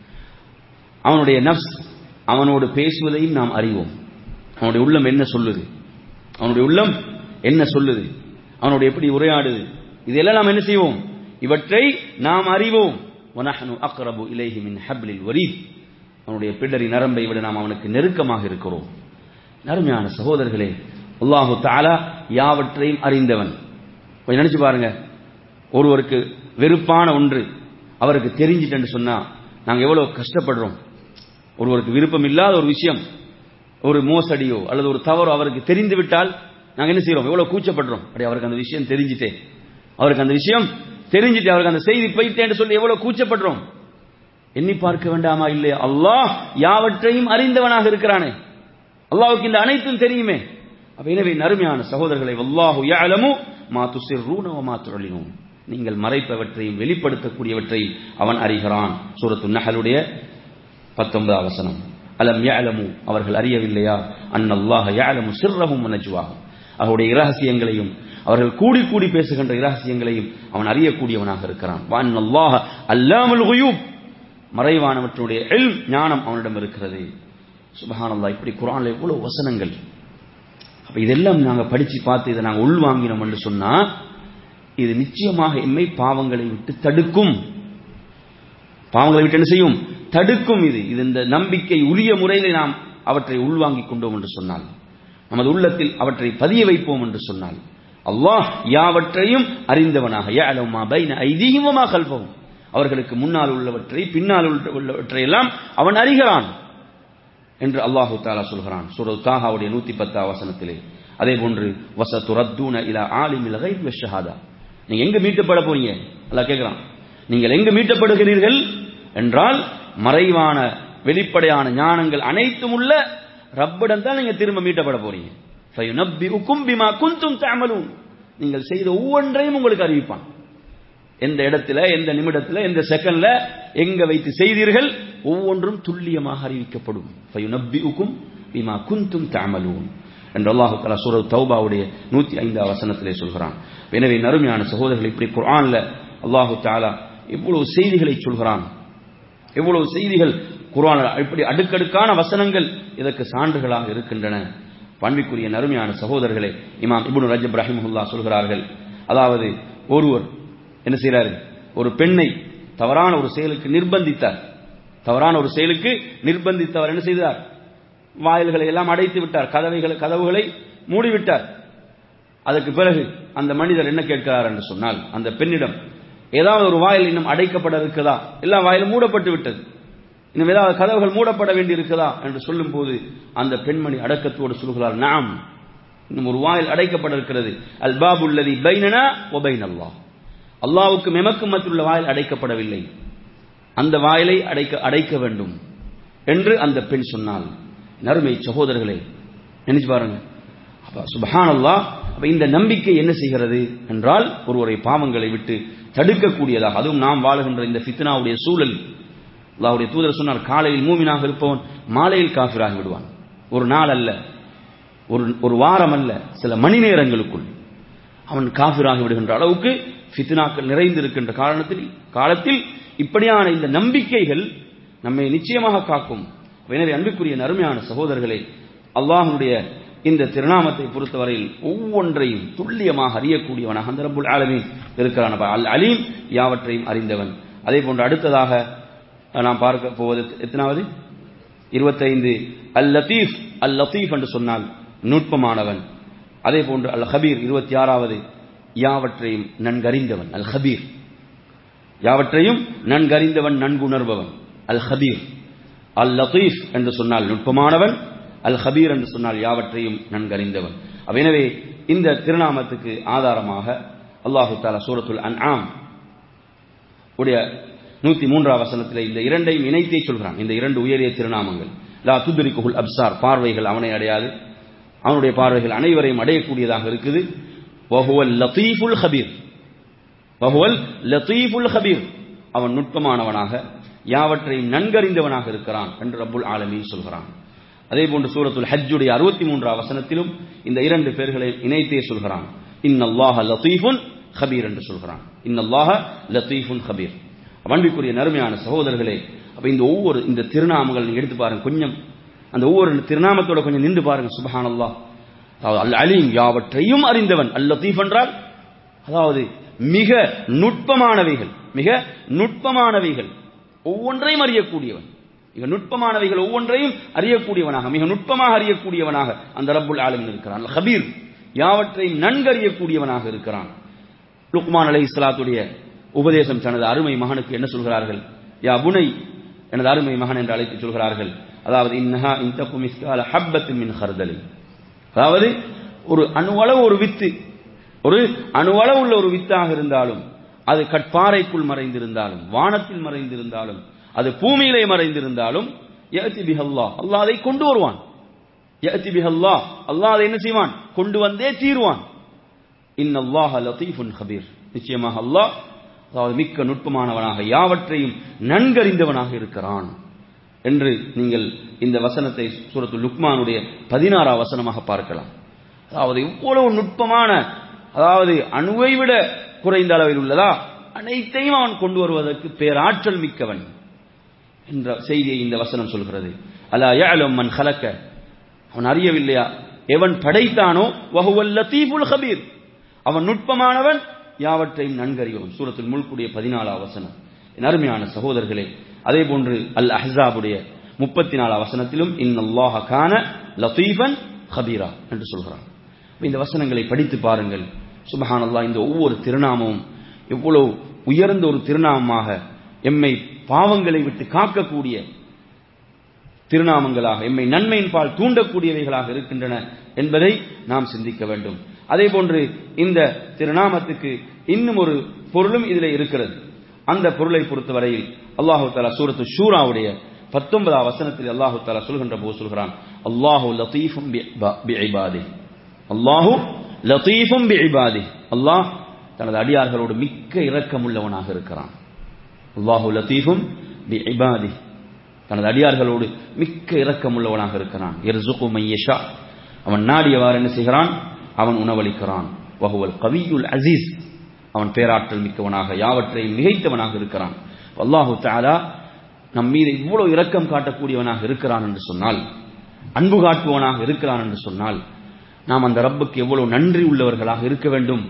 அவனுடைய நப்ஸ் அவனோடு பேசுவதையும் நாம் அறிவோம் அவனுடைய உள்ளம் என்ன சொல்லுது அவனுடைய உள்ளம் என்ன சொல்லுது அவனோட எப்படி உரையாடுது இதெல்லாம் நாம் என்ன செய்வோம் இவற்றை நாம் அறிவோம் வனஹனு அக்ரபு இலைஹி மின் ஹப்லில் வரீத் அவனுடைய பிடரி நரம்பை விட நாம் அவனுக்கு நெருக்கமாக இருக்கிறோம் நறுமையான சகோதரர்களே அல்லாஹு தாலா யாவற்றையும் அறிந்தவன் கொஞ்சம் நினைச்சு பாருங்க ஒருவருக்கு வெறுப்பான ஒன்று அவருக்கு தெரிஞ்சிட்டேன்னு சொன்னா நாங்க எவ்வளவு கஷ்டப்படுறோம் ஒருவருக்கு விருப்பம் இல்லாத ஒரு விஷயம் ஒரு மோசடியோ அல்லது ஒரு தவறோ அவருக்கு தெரிந்து விட்டால் நாங்க என்ன செய்யறோம் எவ்வளவு கூச்சப்படுறோம் அப்படி அவருக்கு அந்த விஷயம் தெரிஞ்சிட்டே அவருக்கு அந்த விஷயம் தெரிஞ்சிட்டு அவருக்கு அந்த செய்தி போயிட்டேன்னு சொல்லி எவ்வளவு கூச்சப்படுறோம் எண்ணி பார்க்க வேண்டாமா இல்லையா அல்லாஹ் யாவற்றையும் அறிந்தவனாக இருக்கிறானே அல்லாஹ்வுக்கு இந்த அனைத்தும் தெரியுமே அப்ப எனவே நறுமையான சகோதரர்களை வல்லாஹு யஅலமு மா துசிர்ரூன வ மா துஅலினூன் நீங்கள் மறைப்பவற்றையும் வெளிப்படுத்தக்கூடியவற்றையும் அவன் அறிகிறான் சூரத்து நஹலுடைய 19 வசனம் அலம் யஅலமு அவர்கள் அறியவில்லையா அன்னல்லாஹ யஅலமு சிர்ரஹும் வ நஜ்வாஹும் அவருடைய இரகசியங்களையும் அவர்கள் கூடி கூடி பேசுகின்ற இரகசியங்களையும் அவன் அறியக்கூடியவனாக இருக்கிறான் வ அன்னல்லாஹ அல்லாமுல் குயூப் மறைவானவற்றுடைய இல்ம் ஞானம் அவனிடம் இருக்கிறது சுபஹானல்லாஹ் இப்படி குர்ஆன்ல எவ்வளவு வசனங்கள் அப்ப இதெல்லாம் நாங்க படிச்சு பார்த்து இதை நாங்க உள்வாங்கினோம் என்று சொன்னா இது நிச்சயமாக எம்மை பாவங்களை விட்டு தடுக்கும் பாவங்களை விட்டு என்ன செய்யும் தடுக்கும் இது இது இந்த நம்பிக்கை உரிய முறையில் நாம் அவற்றை உள்வாங்கிக் கொண்டோம் என்று சொன்னால் நமது உள்ளத்தில் அவற்றை பதிய வைப்போம் என்று சொன்னால் அல்லாஹ் யாவற்றையும் அறிந்தவனாக يعلم ما بين ايديهم وما خلفهم அவர்களுக்கு முன்னால் உள்ளவற்றை பின்னால் உள்ளவற்றை எல்லாம் அவன் அறிகிறான் என்று அல்லாஹு தாலா சொல்கிறான் சூரத் தாஹாவுடைய நூத்தி பத்தாம் வசனத்திலே அதே போன்று வசதுரத்தூன இலா ஆலிமில் கைப் ஷஹாதா நீங்க எங்க மீட்டப்பட போறீங்க அல்லாஹ் கேட்கிறான் நீங்கள் எங்கு மீட்டப்படுகிறீர்கள் என்றால் மறைவான வெளிப்படையான ஞானங்கள் அனைத்தும் உள்ள ரப்பிடம் தான் நீங்க திரும்ப மீட்டப்பட போறீங்க ஃபயுனப்பிஉக்கும் பிமா குன்தும் தஅமலூன் நீங்கள் செய்த ஒவ்வொன்றையும் உங்களுக்கு அறிவிப்பான் எந்த இடத்துல எந்த நிமிடத்துல எந்த செகண்ட்ல எங்க வைத்து செய்தீர்கள் ஒவ்வொன்றும் துல்லியமாக அறிவிக்கப்படும் ஃபயுனப்பிஉக்கும் பிமா குன்தும் தஅமலூன் என்று அல்லாஹு தஆலா சூரத் தௌபாவுடைய 105 வசனத்திலே சொல்கிறான் எனவே நறுமையான சகோதரர்கள் இப்படி குர்ஆன்ல அல்லாஹு தஆலா இவ்வளவு செய்திகளை சொல்கிறான் எவ்வளவு செய்திகள் குர்ஆன் இப்படி அடுக்கடுக்கான வசனங்கள் இதற்கு சான்றுகளாக இருக்கின்றன பண்பிற்குரிய நறுமையான சகோதரர்களே இமாம் இப்னு ரஜப் ரஹிமஹுல்லா சொல்கிறார்கள் அதாவது ஒருவர் என்ன செய்கிறாரு ஒரு பெண்ணை தவறான ஒரு செயலுக்கு நிர்பந்தித்தார் தவறான ஒரு செயலுக்கு நிர்பந்தித்தவர் என்ன செய்தார் வாயில்களை எல்லாம் அடைத்து விட்டார் கதவைகளை கதவுகளை மூடிவிட்டார் அதற்கு பிறகு அந்த மனிதர் என்ன கேட்கிறார் என்று சொன்னால் அந்த பெண்ணிடம் ஏதாவது ஒரு வாயில் இன்னும் அடைக்கப்பட இருக்குதா எல்லா வாயிலும் மூடப்பட்டு விட்டது இன்னும் ஏதாவது கதவுகள் மூடப்பட வேண்டி இருக்குதா என்று சொல்லும் போது அந்த பெண்மணி அடக்கத்தோடு சொல்கிறார் நாம் இன்னும் ஒரு வாயில் அடைக்கப்பட இருக்கிறது அல் பாபுல்லதி பைனனா ஒபைன் அல்லாஹ் அல்லாவுக்கும் எமக்கும் மத்தியுள்ள வாயில் அடைக்கப்படவில்லை அந்த வாயிலை அடைக்க அடைக்க வேண்டும் என்று அந்த பெண் சொன்னால் நறுமை சகோதரர்களே நினைச்சு பாருங்க அப்ப சுபஹான் அல்லாஹ் அப்ப இந்த நம்பிக்கை என்ன செய்கிறது என்றால் ஒருவரை பாவங்களை விட்டு தடுக்கக்கூடியதாக அதுவும் நாம் வாழுகின்ற இந்த ஃபித்னாவுடைய சூழல் அல்லாஹ்வுடைய தூதர் சொன்னார் காலையில் மூமினாக இருப்பவன் மாலையில் காஃபிராகி விடுவான் ஒரு நாள் அல்ல ஒரு ஒரு வாரம் அல்ல சில மணி நேரங்களுக்குள் அவன் காஃபிராகி விடுகின்ற அளவுக்கு ஃபித்னாக்கள் நிறைந்திருக்கின்ற காரணத்தில் காலத்தில் இப்படியான இந்த நம்பிக்கைகள் நம்மை நிச்சயமாக காக்கும் எனவே அன்புக்குரிய நறுமையான சகோதரர்களே அல்லாஹனுடைய இந்த திருநாமத்தை பொறுத்தவரையில் ஒவ்வொன்றையும் துல்லியமாக அறியக்கூடியவனாக அந்த ரப்புல் ஆலமீன் இருக்கிறான் அல் அலீம் யாவற்றையும் அறிந்தவன் அதே போன்று அடுத்ததாக நாம் பார்க்க போவது எத்தனாவது இருபத்தைந்து அல் லத்தீஃப் அல் லத்தீஃப் என்று சொன்னால் நுட்பமானவன் அதே போன்று அல் ஹபீர் இருபத்தி ஆறாவது யாவற்றையும் நன்கறிந்தவன் அல் ஹபீர் யாவற்றையும் நன்கறிந்தவன் நன்குணர்பவன் அல் ஹபீர் அல் லத்தீஃப் என்று சொன்னால் நுட்பமானவன் அல் ஹபீர் என்று சொன்னால் யாவற்றையும் நன்கறிந்தவன் எனவே இந்த திருநாமத்துக்கு ஆதாரமாக அல்லாஹு தாலா சூரத்துல் அன் ஆம் உடைய நூத்தி மூன்றாம் வசனத்தில் இந்த இரண்டையும் இணைத்தே சொல்கிறான் இந்த இரண்டு உயரிய திருநாமங்கள் லா துதுரிக்குல் அப்சார் பார்வைகள் அவனை அடையாது அவனுடைய பார்வைகள் அனைவரையும் அடையக்கூடியதாக இருக்குது வஹுவல் லத்தீஃபுல் ஹபீர் வஹுவல் லத்தீஃபுல் ஹபீர் அவன் நுட்பமானவனாக யாவற்றையும் நன்கறிந்தவனாக இருக்கிறான் என்று ரப்புல் ஆலமீன் சொல்கிறான் அதே போன்று சூரத்துல் ஹஜ்ஜுடைய அறுபத்தி மூன்றாம் வசனத்திலும் இந்த இரண்டு பேர்களை இணைத்தே சொல்கிறான் இன்னல்லாஹ லத்தீஃபுன் ஹபீர் என்று சொல்கிறான் இன்னல்லாஹ லத்தீஃபுன் ஹபீர் அன்பிற்குரிய நறுமையான சகோதரர்களே அப்ப இந்த ஒவ்வொரு இந்த திருநாமங்கள் நீங்க எடுத்து பாருங்க கொஞ்சம் அந்த ஒவ்வொரு திருநாமத்தோட கொஞ்சம் நின்று பாருங்க சுபஹானல்லாஹ் அதாவது அல் அலீம் யாவற்றையும் அறிந்தவன் அல் லத்தீஃப் என்றால் அதாவது மிக நுட்பமானவைகள் மிக நுட்பமானவைகள் ஒவ்வொன்றையும் அறியக்கூடியவன் மிக நுட்பமானவைகள் ஒவ்வொன்றையும் அறியக்கூடியவனாக மிக நுட்பமாக அறியக்கூடியவனாக அந்த ரப்புல் ஆலமின் இருக்கிறான் அல் ஹபீர் யாவற்றையும் நன்கறியக்கூடியவனாக இருக்கிறான் லுக்மான் அலை இஸ்லாத்துடைய உபதேசம் தனது அருமை மகனுக்கு என்ன சொல்கிறார்கள் யா புனை எனது அருமை மகன் என்று அழைத்து சொல்கிறார்கள் அதாவது இன்னஹா இன்தகு மிஸ்கால ஹப்பத்து மின் ஹர்தலி அதாவது ஒரு அணுவளவு ஒரு வித்து ஒரு அணுவளவு உள்ள ஒரு வித்தாக இருந்தாலும் அது கட்பாறைக்குள் மறைந்திருந்தாலும் வானத்தில் மறைந்திருந்தாலும் அது பூமியிலே மறைந்திருந்தாலும் யஅதி பிஹல்லாஹ் அல்லாஹ் அதை கொண்டு வருவான் யஅதி பிஹல்லாஹ் அல்லாஹ் அதை என்ன செய்வான் கொண்டு வந்தே தீர்வான் இன்னல்லாஹ லத்தீஃபுன் ஹபீர் நிச்சயமாக அல்லாஹ் அதாவது மிக்க நுட்பமானவனாக யாவற்றையும் நன்கறிந்தவனாக இருக்கிறான் என்று நீங்கள் இந்த வசனத்தை சூரத்து லுக்மானுடைய பதினாறாம் வசனமாக பார்க்கலாம் அதாவது இவ்வளவு நுட்பமான அதாவது அணுவை விட குறைந்த அளவில் உள்ளதா அனைத்தையும் அவன் கொண்டு வருவதற்கு பேராற்றல் மிக்கவன் என்ற செய்தியை இந்த வசனம் சொல்கிறது அலா யஅலம் மன் ஹலக்க அவன் அறியவில்லையா எவன் படைத்தானோ வஹுவல் லத்தீஃபுல் ஹபீர் அவன் நுட்பமானவன் யாவற்றையும் நன்கறியவன் சூரத்துல் முல்குடைய பதினாலாம் வசனம் என் அருமையான சகோதரர்களே அதே போன்று அல் அஹ்ஸாபுடைய முப்பத்தி நாலாம் வசனத்திலும் இன்னல்லாஹ கான லத்தீஃபன் ஹபீரா என்று சொல்கிறான் இந்த வசனங்களை படித்து பாருங்கள் சுபஹானல்லாஹ் இந்த ஒவ்வொரு திருநாமமும் எவ்வளவு உயர்ந்த ஒரு திருநாமமாக எம்மை பாவங்களை விட்டு காக்கக்கூடிய திருநாமங்களாக எம்மை நன்மையின் பால் தூண்டக்கூடியவைகளாக இருக்கின்றன என்பதை நாம் சிந்திக்க வேண்டும் அதே போன்று இந்த திருநாமத்துக்கு இன்னும் ஒரு பொருளும் இதில் இருக்கிறது அந்த பொருளை பொறுத்தவரையில் அல்லாஹு தாலா சூரத்து ஷூராவுடைய பத்தொன்பதாம் வசனத்தில் அல்லாஹு தாலா சொல்கின்ற போது சொல்கிறான் அல்லாஹு லத்தீஃபும் பிஇபாதி அல்லாஹு லத்தீஃபும் பிஇபாதி அல்லாஹ் தனது அடியார்களோடு மிக்க இரக்கமுள்ளவனாக இருக்கிறான் அல்லாஹு லத்தீஃபும் பிஇபாதி தனது அடியார்களோடு மிக்க இரக்கமுள்ளவனாக இருக்கிறான் எர்சுகு மையஷா அவன் நாடியவாறு என்ன செய்கிறான் அவன் உணவளிக்கிறான் வகுவல் கவியுல் அசீஸ் அவன் பேராற்றல் மிக்கவனாக யாவற்றையும் மிகைத்தவனாக இருக்கிறான் அல்லாஹு தாலா நம் மீது இவ்வளவு இரக்கம் காட்டக்கூடியவனாக இருக்கிறான் என்று சொன்னால் அன்பு காட்டுவனாக இருக்கிறான் என்று சொன்னால் நாம் அந்த ரப்புக்கு எவ்வளவு நன்றி உள்ளவர்களாக இருக்க வேண்டும்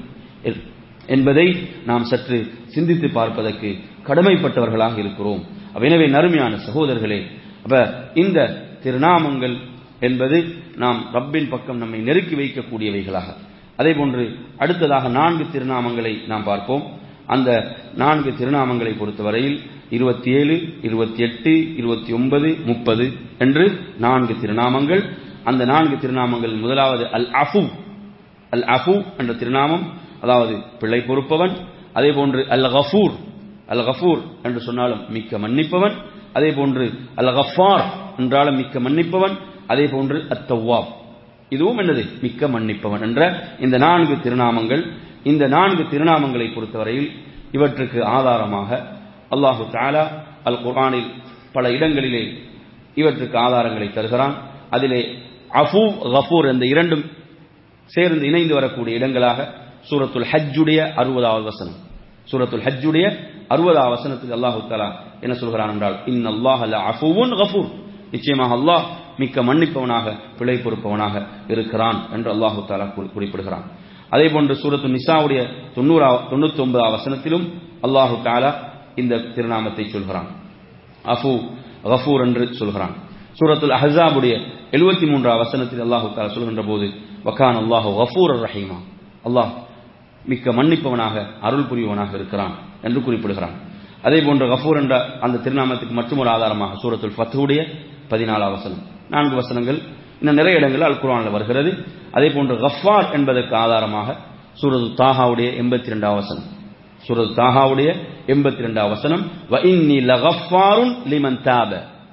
என்பதை நாம் சற்று சிந்தித்து பார்ப்பதற்கு கடமைப்பட்டவர்களாக இருக்கிறோம் எனவே நறுமையான சகோதரர்களே அப்ப இந்த திருநாமங்கள் என்பது நாம் ரப்பின் பக்கம் நம்மை நெருக்கி வைக்கக்கூடியவைகளாக அதே போன்று அடுத்ததாக நான்கு திருநாமங்களை நாம் பார்ப்போம் அந்த நான்கு திருநாமங்களை பொறுத்தவரையில் இருபத்தி ஏழு இருபத்தி எட்டு இருபத்தி ஒன்பது முப்பது என்று நான்கு திருநாமங்கள் அந்த நான்கு திருநாமங்கள் முதலாவது அல் அஃபு அல் அஃபு என்ற திருநாமம் அதாவது பிள்ளை பொறுப்பவன் அதே போன்று அல் கஃபூர் அல் கஃபூர் என்று சொன்னாலும் மிக்க மன்னிப்பவன் அதே போன்று அல் கஃபார் என்றாலும் மிக்க மன்னிப்பவன் அதே போன்று அத்தவாப் இதுவும் என்னது மிக்க மன்னிப்பவன் என்ற இந்த நான்கு திருநாமங்கள் இந்த நான்கு திருநாமங்களை பொறுத்தவரையில் இவற்றுக்கு ஆதாரமாக அல்லாஹு தாலா அல் குர்ஆனில் பல இடங்களிலே இவற்றுக்கு ஆதாரங்களை தருகிறான் அதிலே அஃபூ கஃபூர் என்ற இரண்டும் சேர்ந்து இணைந்து வரக்கூடிய இடங்களாக சூரத்துல் ஹஜ்ஜுடைய அறுபதாவது வசனம் சூரத்துல் ஹஜ்ஜுடைய அறுபதாவது வசனத்தில் அல்லாஹு தாலா என்ன சொல்கிறான் என்றால் இன் அல்லாஹ் அஃபூவுன் கஃபூர் நிச்சயமாக அல்லாஹ் மிக்க மன்னிப்பவனாக பிழை பொறுப்பவனாக இருக்கிறான் என்று அல்லாஹு தாலா குறிப்பிடுகிறான் அதே போன்று சூரத்து நிசாவுடைய தொண்ணூறா தொண்ணூத்தி ஒன்பதாம் வசனத்திலும் அல்லாஹு தாலா இந்த திருநாமத்தை சொல்கிறான் அஃபு கஃபூர் என்று சொல்கிறான் சூரத்துல் அஹாபுடைய எழுபத்தி மூன்றாம் வசனத்தில் அல்லாஹு தாலா சொல்கின்ற போது வக்கான் அல்லாஹு கஃபூர் ரஹீமா அல்லாஹ் மிக்க மன்னிப்பவனாக அருள் புரிவனாக இருக்கிறான் என்று குறிப்பிடுகிறான் அதே போன்று கஃபூர் என்ற அந்த திருநாமத்துக்கு மற்றொரு ஆதாரமாக சூரத்துல் ஃபத்துடைய பதினாலாம் வசனம் நான்கு வசனங்கள் இன்னும் நிறைய இடங்களில் அல் குரானில் வருகிறது அதே போன்று கஃபார் என்பதற்கு ஆதாரமாக சூரது தாஹாவுடைய எண்பத்தி ரெண்டாம் வசனம் சூரது தாஹாவுடைய எண்பத்தி ரெண்டாம் வசனம் வ இன்னி லகஃபாருன் லிமன் தாப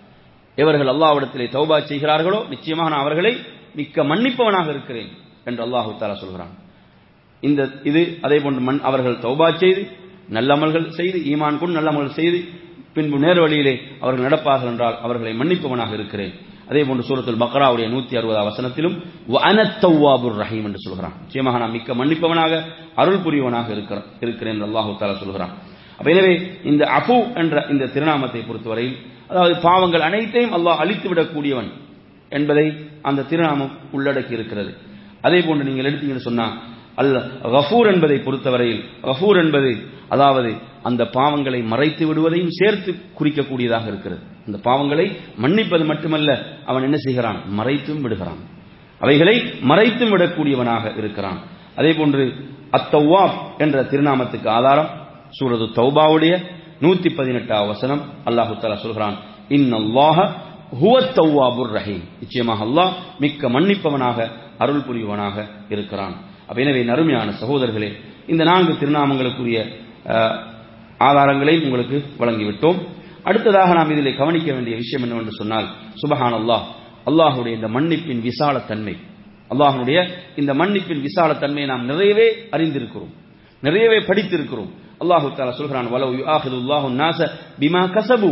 எவர்கள் அல்லாஹ்விடத்திலே தௌபா செய்கிறார்களோ நிச்சயமாக நான் அவர்களை மிக்க மன்னிப்பவனாக இருக்கிறேன் என்று அல்லாஹு தாலா சொல்கிறான் இந்த இது அதே போன்று மண் அவர்கள் தௌபா செய்து நல்லமல்கள் செய்து ஈமான் கொண்டு நல்லமல்கள் செய்து பின்பு நேர் வழியிலே அவர்கள் நடப்பார்கள் என்றால் அவர்களை மன்னிப்பவனாக இருக்கிறேன் அதே போன்று சூரத்துல் பக்ராவுடைய நூத்தி அறுபதாம் வசனத்திலும் அனத்தவாபுர் ரஹீம் என்று சொல்கிறான் நிச்சயமாக நான் மிக்க மன்னிப்பவனாக அருள் புரியவனாக இருக்கிற- இருக்கிறேன் என்று அல்லாஹு தாலா சொல்கிறான் அப்ப எனவே இந்த அஃபு என்ற இந்த திருநாமத்தை பொறுத்தவரையில் அதாவது பாவங்கள் அனைத்தையும் அல்லாஹ் அழித்து விடக்கூடியவன் என்பதை அந்த திருநாமம் உள்ளடக்கி இருக்கிறது அதே போன்று நீங்கள் எடுத்தீங்கன்னு சொன்னா அல்ல கஃபூர் என்பதை பொறுத்தவரையில் கஃபூர் என்பது அதாவது அந்த பாவங்களை மறைத்து விடுவதையும் சேர்த்து குறிக்கக்கூடியதாக இருக்கிறது அந்த பாவங்களை மன்னிப்பது மட்டுமல்ல அவன் என்ன செய்கிறான் மறைத்தும் விடுகிறான் அவைகளை மறைத்தும் விடக்கூடியவனாக இருக்கிறான் அதே போன்று அத்தவாப் என்ற திருநாமத்துக்கு ஆதாரம் சூரது தௌபாவுடைய நூத்தி பதினெட்டாம் வசனம் அல்லாஹு தஆலா சொல்கிறான் இன்னல்லாஹ ஹுவ தவ்வாபுர் ரஹீம் நிச்சயமாக அல்லாஹ் மிக்க மன்னிப்பவனாக அருள் புரிவனாக இருக்கிறான் அப்ப எனவே நறுமையான சகோதரர்களே இந்த நான்கு திருநாமங்களுக்குரிய அஹ், ஆதாரங்களை உங்களுக்கு வழங்கிவிட்டோம் அடுத்ததாக நாம் இதிலே கவனிக்க வேண்டிய விஷயம் என்னவென்று சொன்னால் சுபஹான் அல்லாஹ் அல்லாஹுடைய இந்த மன்னிப்பின் விசாலத்தன்மை அல்லாஹனுடைய இந்த மன்னிப்பின் விசாலத்தன்மையை நாம் நிறையவே அறிந்திருக்கிறோம் நிறையவே படித்திருக்கிறோம் அல்லாஹு தாலா சொல்கிறான் வலவு யுஆஹிதுல்லாஹு நாஸ பிமா கஸபு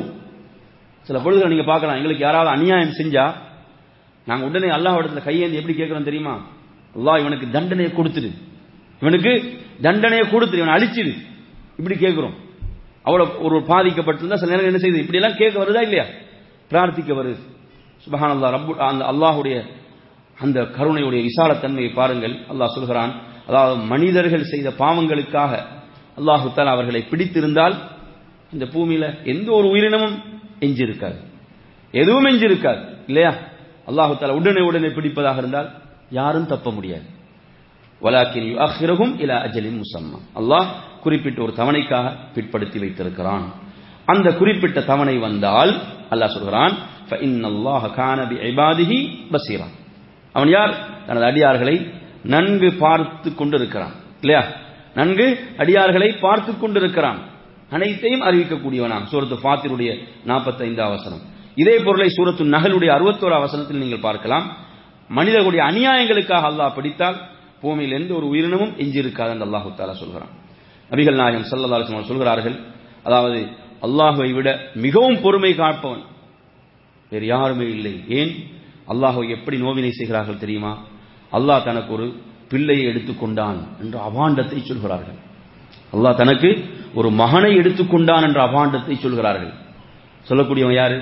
சில பொழுதுகள் நீங்க பார்க்கலாம் எங்களுக்கு யாராவது அநியாயம் செஞ்சா நாங்க உடனே அல்லாஹ் இடத்துல கையேந்தி எப்படி கேட்கிறோம் தெரியுமா அல்லாஹ் இவனுக்கு தண்டனையை கொடுத்துடு இவனுக்கு தண்டனையை கொடுத்துரு இவனை அழிச்சிடு இப்படி கேட்கிறோம் அவ்வளவு ஒரு பாதிக்கப்பட்டிருந்தா சில நேரம் என்ன செய்யுது இப்படி எல்லாம் கேட்க வருதா இல்லையா பிரார்த்திக்க வருது சுபஹான் அல்லாஹ் ரப்பு அந்த அல்லாஹுடைய அந்த கருணையுடைய விசாலத்தன்மையை பாருங்கள் அல்லாஹ் சொல்கிறான் அதாவது மனிதர்கள் செய்த பாவங்களுக்காக அல்லாஹு தஆலா அவர்களை பிடித்திருந்தால் இந்த பூமியில எந்த ஒரு உயிரினமும் எஞ்சிருக்காது எதுவும் எஞ்சிருக்காது இல்லையா அல்லாஹு தஆலா உடனே உடனே பிடிப்பதாக இருந்தால் யாரும் தப்ப முடியாது வலாக்கின் யுஅஹிரஹும் இலா அஜலின் முசம்மா அல்லாஹ் குறிப்பிட்ட ஒரு தவணைக்காக பிற்படுத்தி வைத்திருக்கிறான் அந்த குறிப்பிட்ட தவணை வந்தால் அல்லாஹ் சொல்கிறான் فإن الله كان بعباده بصيرا அவன் யார் தனது அடியார்களை நன்கு பார்த்து கொண்டிருக்கிறான் இல்லையா நன்கு அடியார்களை பார்த்து கொண்டிருக்கிறான் அனைத்தையும் அறிவிக்கக்கூடியவனாம் சூரத்து ஃபாத்திருடைய நாற்பத்தைந்தாம் வசனம் இதே பொருளை சூரத்து நகலுடைய அறுபத்தோரா வசனத்தில் நீங்கள் பார்க்கலாம் மனிதர்களுடைய அநியாயங்களுக்காக அல்லாஹ் படித்தால் பூமியில் எந்த ஒரு உயிரினமும் எஞ்சிருக்காது என்று அல்லாஹு தாலா சொல்கிறான் நபிகள் நாயகம் சல்லல்லாஹு அலைஹி வஸல்லம் சொல்கிறார்கள் அதாவது அல்லாஹுவை விட மிகவும் பொறுமை காப்பவன் வேறு யாருமே இல்லை ஏன் அல்லாஹை எப்படி நோவினை செய்கிறார்கள் தெரியுமா அல்லாஹ் தனக்கு ஒரு பிள்ளையை எடுத்துக்கொண்டான் என்ற அபாண்டத்தை சொல்கிறார்கள் அல்லாஹ் தனக்கு ஒரு மகனை எடுத்துக்கொண்டான் என்ற அபாண்டத்தை சொல்கிறார்கள் சொல்லக்கூடியவன் யாரு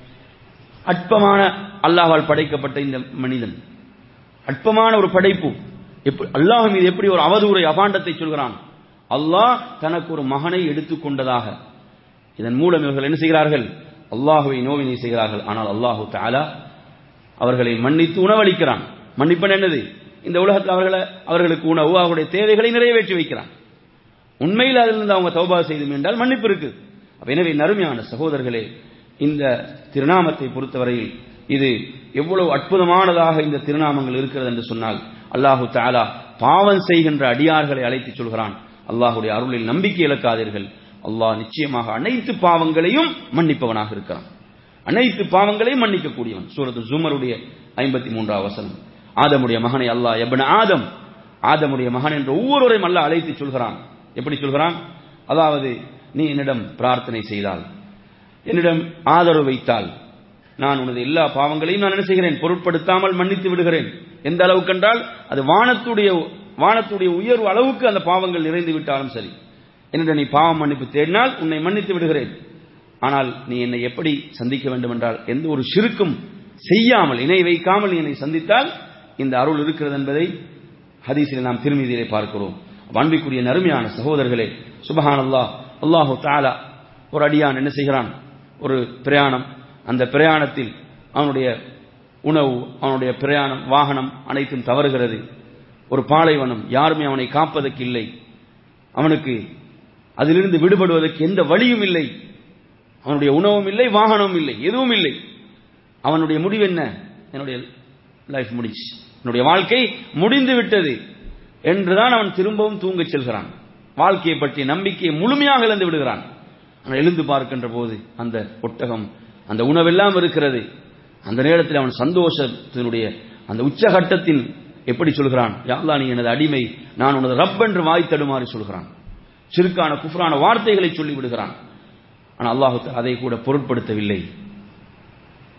அற்பமான அல்லாஹால் படைக்கப்பட்ட இந்த மனிதன் அற்பமான ஒரு படைப்பு எப்படி அல்லாஹ் மீது எப்படி ஒரு அவதூறை அபாண்டத்தை சொல்கிறான் அல்லாஹ் தனக்கு ஒரு மகனை எடுத்துக்கொண்டதாக இதன் மூலம் இவர்கள் என்ன செய்கிறார்கள் அல்லாஹுவை நோவினை செய்கிறார்கள் ஆனால் அல்லாஹு தஆலா அவர்களை மன்னித்து உணவளிக்கிறான் மன்னிப்பன் என்னது இந்த உலகத்தில் அவர்களை அவர்களுக்கு உணவு அவர்களுடைய தேவைகளை நிறைவேற்றி வைக்கிறான் உண்மையில் அதிலிருந்து அவங்க தௌபா செய்து மீண்டால் மன்னிப்பு இருக்கு அப்ப எனவே நறுமையான சகோதரர்களே இந்த திருநாமத்தை பொறுத்தவரையில் இது எவ்வளவு அற்புதமானதாக இந்த திருநாமங்கள் இருக்கிறது என்று சொன்னால் அல்லாஹு தஆலா பாவம் செய்கின்ற அடியார்களை அழைத்து சொல்கிறான் அல்லாஹுடைய அருளில் நம்பிக்கை இழக்காதீர்கள் அல்லாஹ் நிச்சயமாக அனைத்து பாவங்களையும் மன்னிப்பவனாக இருக்கிறான் அனைத்து பாவங்களையும் மன்னிக்கக்கூடியவன் சூரத்து ஜுமருடைய ஐம்பத்தி மூன்றாம் வசனம் ஆதமுடைய மகனை அல்லாஹ் எபன ஆதம் ஆதமுடைய மகன் என்று ஒவ்வொருவரையும் அல்லாஹ் அழைத்து சொல்கிறான் எப்படி சொல்கிறான் அதாவது நீ என்னிடம் பிரார்த்தனை செய்தால் என்னிடம் ஆதரவு வைத்தால் நான் உனது எல்லா பாவங்களையும் நான் என்ன செய்கிறேன் பொருட்படுத்தாமல் மன்னித்து விடுகிறேன் எந்த அளவுக்கு என்றால் அது வானத்துடைய வானத்துடைய உயர்வு அளவுக்கு அந்த பாவங்கள் நிறைந்து விட்டாலும் சரி என்னிடம் நீ பாவம் மன்னிப்பு தேடினால் உன்னை மன்னித்து விடுகிறேன் ஆனால் நீ என்னை எப்படி சந்திக்க வேண்டும் என்றால் எந்த ஒரு சிறுக்கும் செய்யாமல் இணை வைக்காமல் நீ என்னை சந்தித்தால் இந்த அருள் இருக்கிறது என்பதை ஹதீஸில் நாம் திருமதியிலே பார்க்கிறோம் அன்பிற்குரிய நறுமையான சகோதரர்களே சுபஹான் அல்லாஹ் அல்லாஹு தாலா ஒரு அடியான் என்ன செய்கிறான் ஒரு பிரயாணம் அந்த பிரயாணத்தில் அவனுடைய உணவு அவனுடைய பிரயாணம் வாகனம் அனைத்தும் தவறுகிறது ஒரு பாலைவனம் யாருமே அவனை காப்பதற்கு இல்லை அவனுக்கு அதிலிருந்து விடுபடுவதற்கு எந்த வழியும் இல்லை அவனுடைய உணவும் இல்லை வாகனமும் இல்லை எதுவும் இல்லை அவனுடைய முடிவு என்ன என்னுடைய லைஃப் முடிச்சு என்னுடைய வாழ்க்கை முடிந்து விட்டது என்றுதான் அவன் திரும்பவும் தூங்கச் செல்கிறான் வாழ்க்கையை பற்றிய நம்பிக்கையை முழுமையாக இழந்து விடுகிறான் அவன் எழுந்து பார்க்கின்ற போது அந்த ஒட்டகம் அந்த உணவெல்லாம் இருக்கிறது அந்த நேரத்தில் அவன் சந்தோஷத்தினுடைய அந்த உச்சகட்டத்தில் எப்படி சொல்கிறான் யாழ்லா நீ எனது அடிமை நான் உனது ரப் என்று வாய் தடுமாறி சொல்கிறான் சிறுக்கான குஃப்ரான வார்த்தைகளை சொல்லி விடுகிறான் ஆனால் அல்லாஹு அதை கூட பொருட்படுத்தவில்லை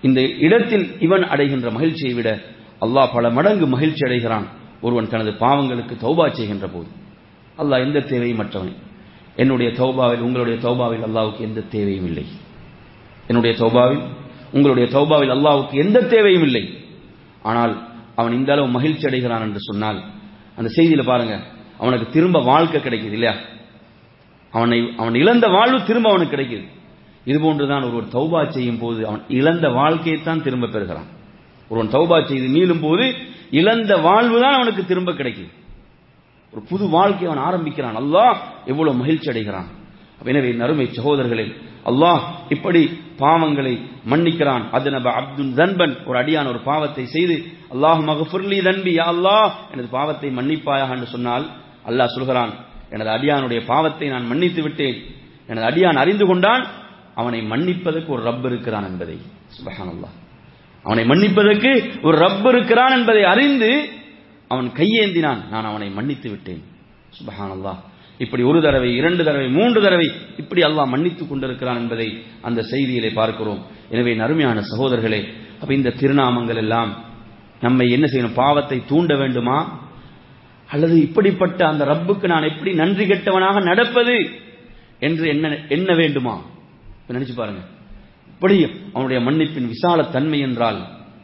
இந்த இடத்தில் இவன் அடைகின்ற மகிழ்ச்சியை விட அல்லாஹ் பல மடங்கு மகிழ்ச்சி அடைகிறான் ஒருவன் தனது பாவங்களுக்கு தௌபா செய்கின்ற போது அல்லாஹ் எந்த தேவையும் மற்றவனே என்னுடைய தௌபாவில் உங்களுடைய தௌபாவில் அல்லாவுக்கு எந்த தேவையும் இல்லை என்னுடைய தௌபாவில் உங்களுடைய தௌபாவில் அல்லாவுக்கு எந்த தேவையும் இல்லை ஆனால் அவன் இந்த அளவு மகிழ்ச்சி அடைகிறான் என்று சொன்னால் அந்த செய்தியில பாருங்க அவனுக்கு திரும்ப வாழ்க்கை கிடைக்குது இல்லையா அவனை அவன் இழந்த வாழ்வு திரும்ப அவனுக்கு கிடைக்குது இது போன்றுதான் ஒருவர் தௌபா செய்யும் போது அவன் இழந்த வாழ்க்கையை தான் திரும்ப பெறுகிறான் ஒருவன் தௌபா செய்து மீளும் போது இழந்த வாழ்வு தான் அவனுக்கு திரும்ப கிடைக்குது ஒரு புது வாழ்க்கை அவன் ஆரம்பிக்கிறான் அல்லாஹ் எவ்வளவு மகிழ்ச்சி அடைகிறான் எனவே நறுமை சகோதரர்களே அல்லாஹ் இப்படி பாவங்களை மன்னிக்கிறான் அதுநப அப்துல் தன்பன் ஒரு அடியான் ஒரு பாவத்தை செய்து அல்லாஹ் மகஃபுர்லி தன்பி யா அல்லாஹ் எனது பாவத்தை மன்னிப்பாயாக என்று சொன்னால் அல்லாஹ் சொல்கிறான் எனது அடியானுடைய பாவத்தை நான் மன்னித்து விட்டேன் எனது அடியான் அறிந்து கொண்டான் அவனை மன்னிப்பதற்கு ஒரு ரப் இருக்கிறான் என்பதை சுபஹான் அல்லாஹ் அவனை மன்னிப்பதற்கு ஒரு ரப் இருக்கிறான் என்பதை அறிந்து அவன் கையேந்தினான் நான் அவனை மன்னித்து விட்டேன் சுபஹான் அல்லாஹ் இப்படி ஒரு தடவை இரண்டு தடவை மூன்று தடவை இப்படி அல்லாஹ் மன்னித்துக் கொண்டிருக்கிறான் என்பதை அந்த செய்தியிலே பார்க்கிறோம் எனவே நறுமையான சகோதரர்களே அப்ப இந்த திருநாமங்கள் எல்லாம் நம்மை என்ன செய்யணும் பாவத்தை தூண்ட வேண்டுமா அல்லது இப்படிப்பட்ட அந்த ரப்புக்கு நான் எப்படி நன்றி கெட்டவனாக நடப்பது என்று என்ன எண்ண வேண்டுமா நினைச்சு பாருங்க இப்படி அவனுடைய மன்னிப்பின் விசால தன்மை என்றால்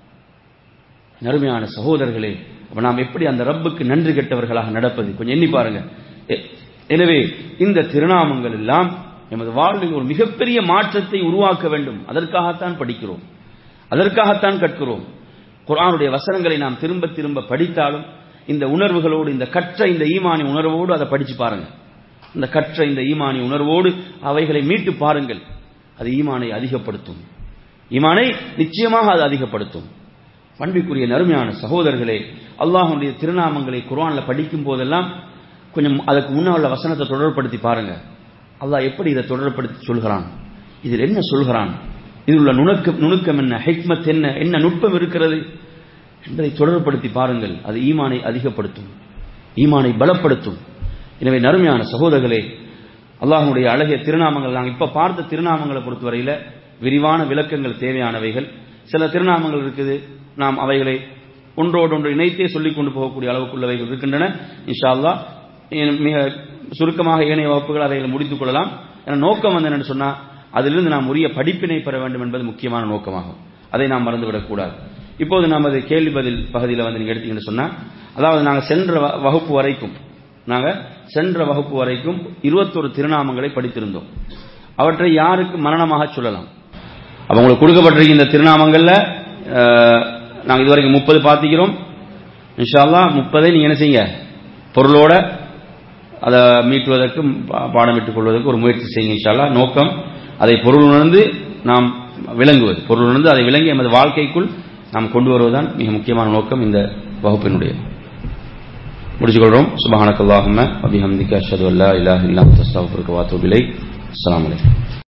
நறுமையான சகோதரர்களே அப்ப நாம் எப்படி அந்த ரப்புக்கு நன்றி கெட்டவர்களாக நடப்பது கொஞ்சம் எண்ணி பாருங்க எனவே இந்த திருநாமங்கள் எல்லாம் எமது வாழ்வில் ஒரு மிகப்பெரிய மாற்றத்தை உருவாக்க வேண்டும் அதற்காகத்தான் படிக்கிறோம் அதற்காகத்தான் கற்கிறோம் குரானுடைய வசனங்களை நாம் திரும்ப திரும்ப படித்தாலும் இந்த உணர்வுகளோடு இந்த கற்ற இந்த ஈமானி உணர்வோடு அதை படிச்சு பாருங்க இந்த கற்ற இந்த ஈமானி உணர்வோடு அவைகளை மீட்டு பாருங்கள் அது ஈமானை அதிகப்படுத்தும் ஈமானை நிச்சயமாக அது அதிகப்படுத்தும் பண்பிற்குரிய நறுமையான சகோதரர்களே அல்லாஹனுடைய திருநாமங்களை குரான்ல படிக்கும் போதெல்லாம் கொஞ்சம் அதுக்கு முன்னால் வசனத்தை தொடர்படுத்தி பாருங்க அல்லாஹ் எப்படி இதை தொடர்படுத்தி சொல்கிறான் இதில் என்ன சொல்கிறான் இதில் உள்ள நுணுக்கம் நுணுக்கம் என்ன ஹெக்மத் என்ன என்ன நுட்பம் இருக்கிறது என்பதை தொடர்படுத்தி பாருங்கள் அது ஈமானை அதிகப்படுத்தும் ஈமானை பலப்படுத்தும் எனவே நறுமையான சகோதரர்களே அல்லாஹனுடைய அழகிய திருநாமங்கள் நாங்கள் இப்ப பார்த்த திருநாமங்களை பொறுத்தவரையில விரிவான விளக்கங்கள் தேவையானவைகள் சில திருநாமங்கள் இருக்குது நாம் அவைகளை ஒன்றோடு ஒன்று இணைத்தே சொல்லிக் கொண்டு போகக்கூடிய அளவுக்குள்ளவைகள் இருக்கின்றன இன்ஷா அல்லா மிக சுருக்கமாக ஏனைய வகுப்புகள் அவைகளை முடித்துக் கொள்ளலாம் என நோக்கம் வந்து என்னன்னு சொன்னா அதிலிருந்து நாம் உரிய படிப்பினை பெற வேண்டும் என்பது முக்கியமான நோக்கமாகும் அதை நாம் மறந்துவிடக்கூடாது இப்போது நமது கேள்வி பதில் பகுதியில் வந்து நீங்க எடுத்தீங்கன்னு சொன்னா அதாவது நாங்கள் சென்ற வகுப்பு வரைக்கும் நாங்கள் சென்ற வகுப்பு வரைக்கும் இருபத்தொரு திருநாமங்களை படித்திருந்தோம் அவற்றை யாருக்கு மரணமாக சொல்லலாம் அப்ப உங்களுக்கு கொடுக்கப்பட்டிருக்க இந்த திருநாமங்கள்ல நாங்கள் இதுவரைக்கும் முப்பது பார்த்திக்கிறோம் இன்ஷால்லா முப்பதை நீங்க என்ன செய்யுங்க பொருளோட அதை மீட்டுவதற்கு பாடமிட்டுக் கொள்வதற்கு ஒரு முயற்சி செய்யுங்க இன்ஷால்லா நோக்கம் அதை பொருள் உணர்ந்து நாம் விளங்குவது பொருள் உணர்ந்து அதை விளங்கி எமது வாழ்க்கைக்குள் நாம் கொண்டு வருவதுதான் மிக முக்கியமான நோக்கம் இந்த வகுப்பினுடைய முடிச்சுக்கொள்றோம் சுபஹானக்கல்லாஹும்ம அபிஹம்திக அஷ்ஹது அல்லா இலாஹ இல்லா அன்த அஸ்தக்ஃபிருக்க வ அத்தூபு இலைக் அஸ்ஸலாமு அலைக்கும்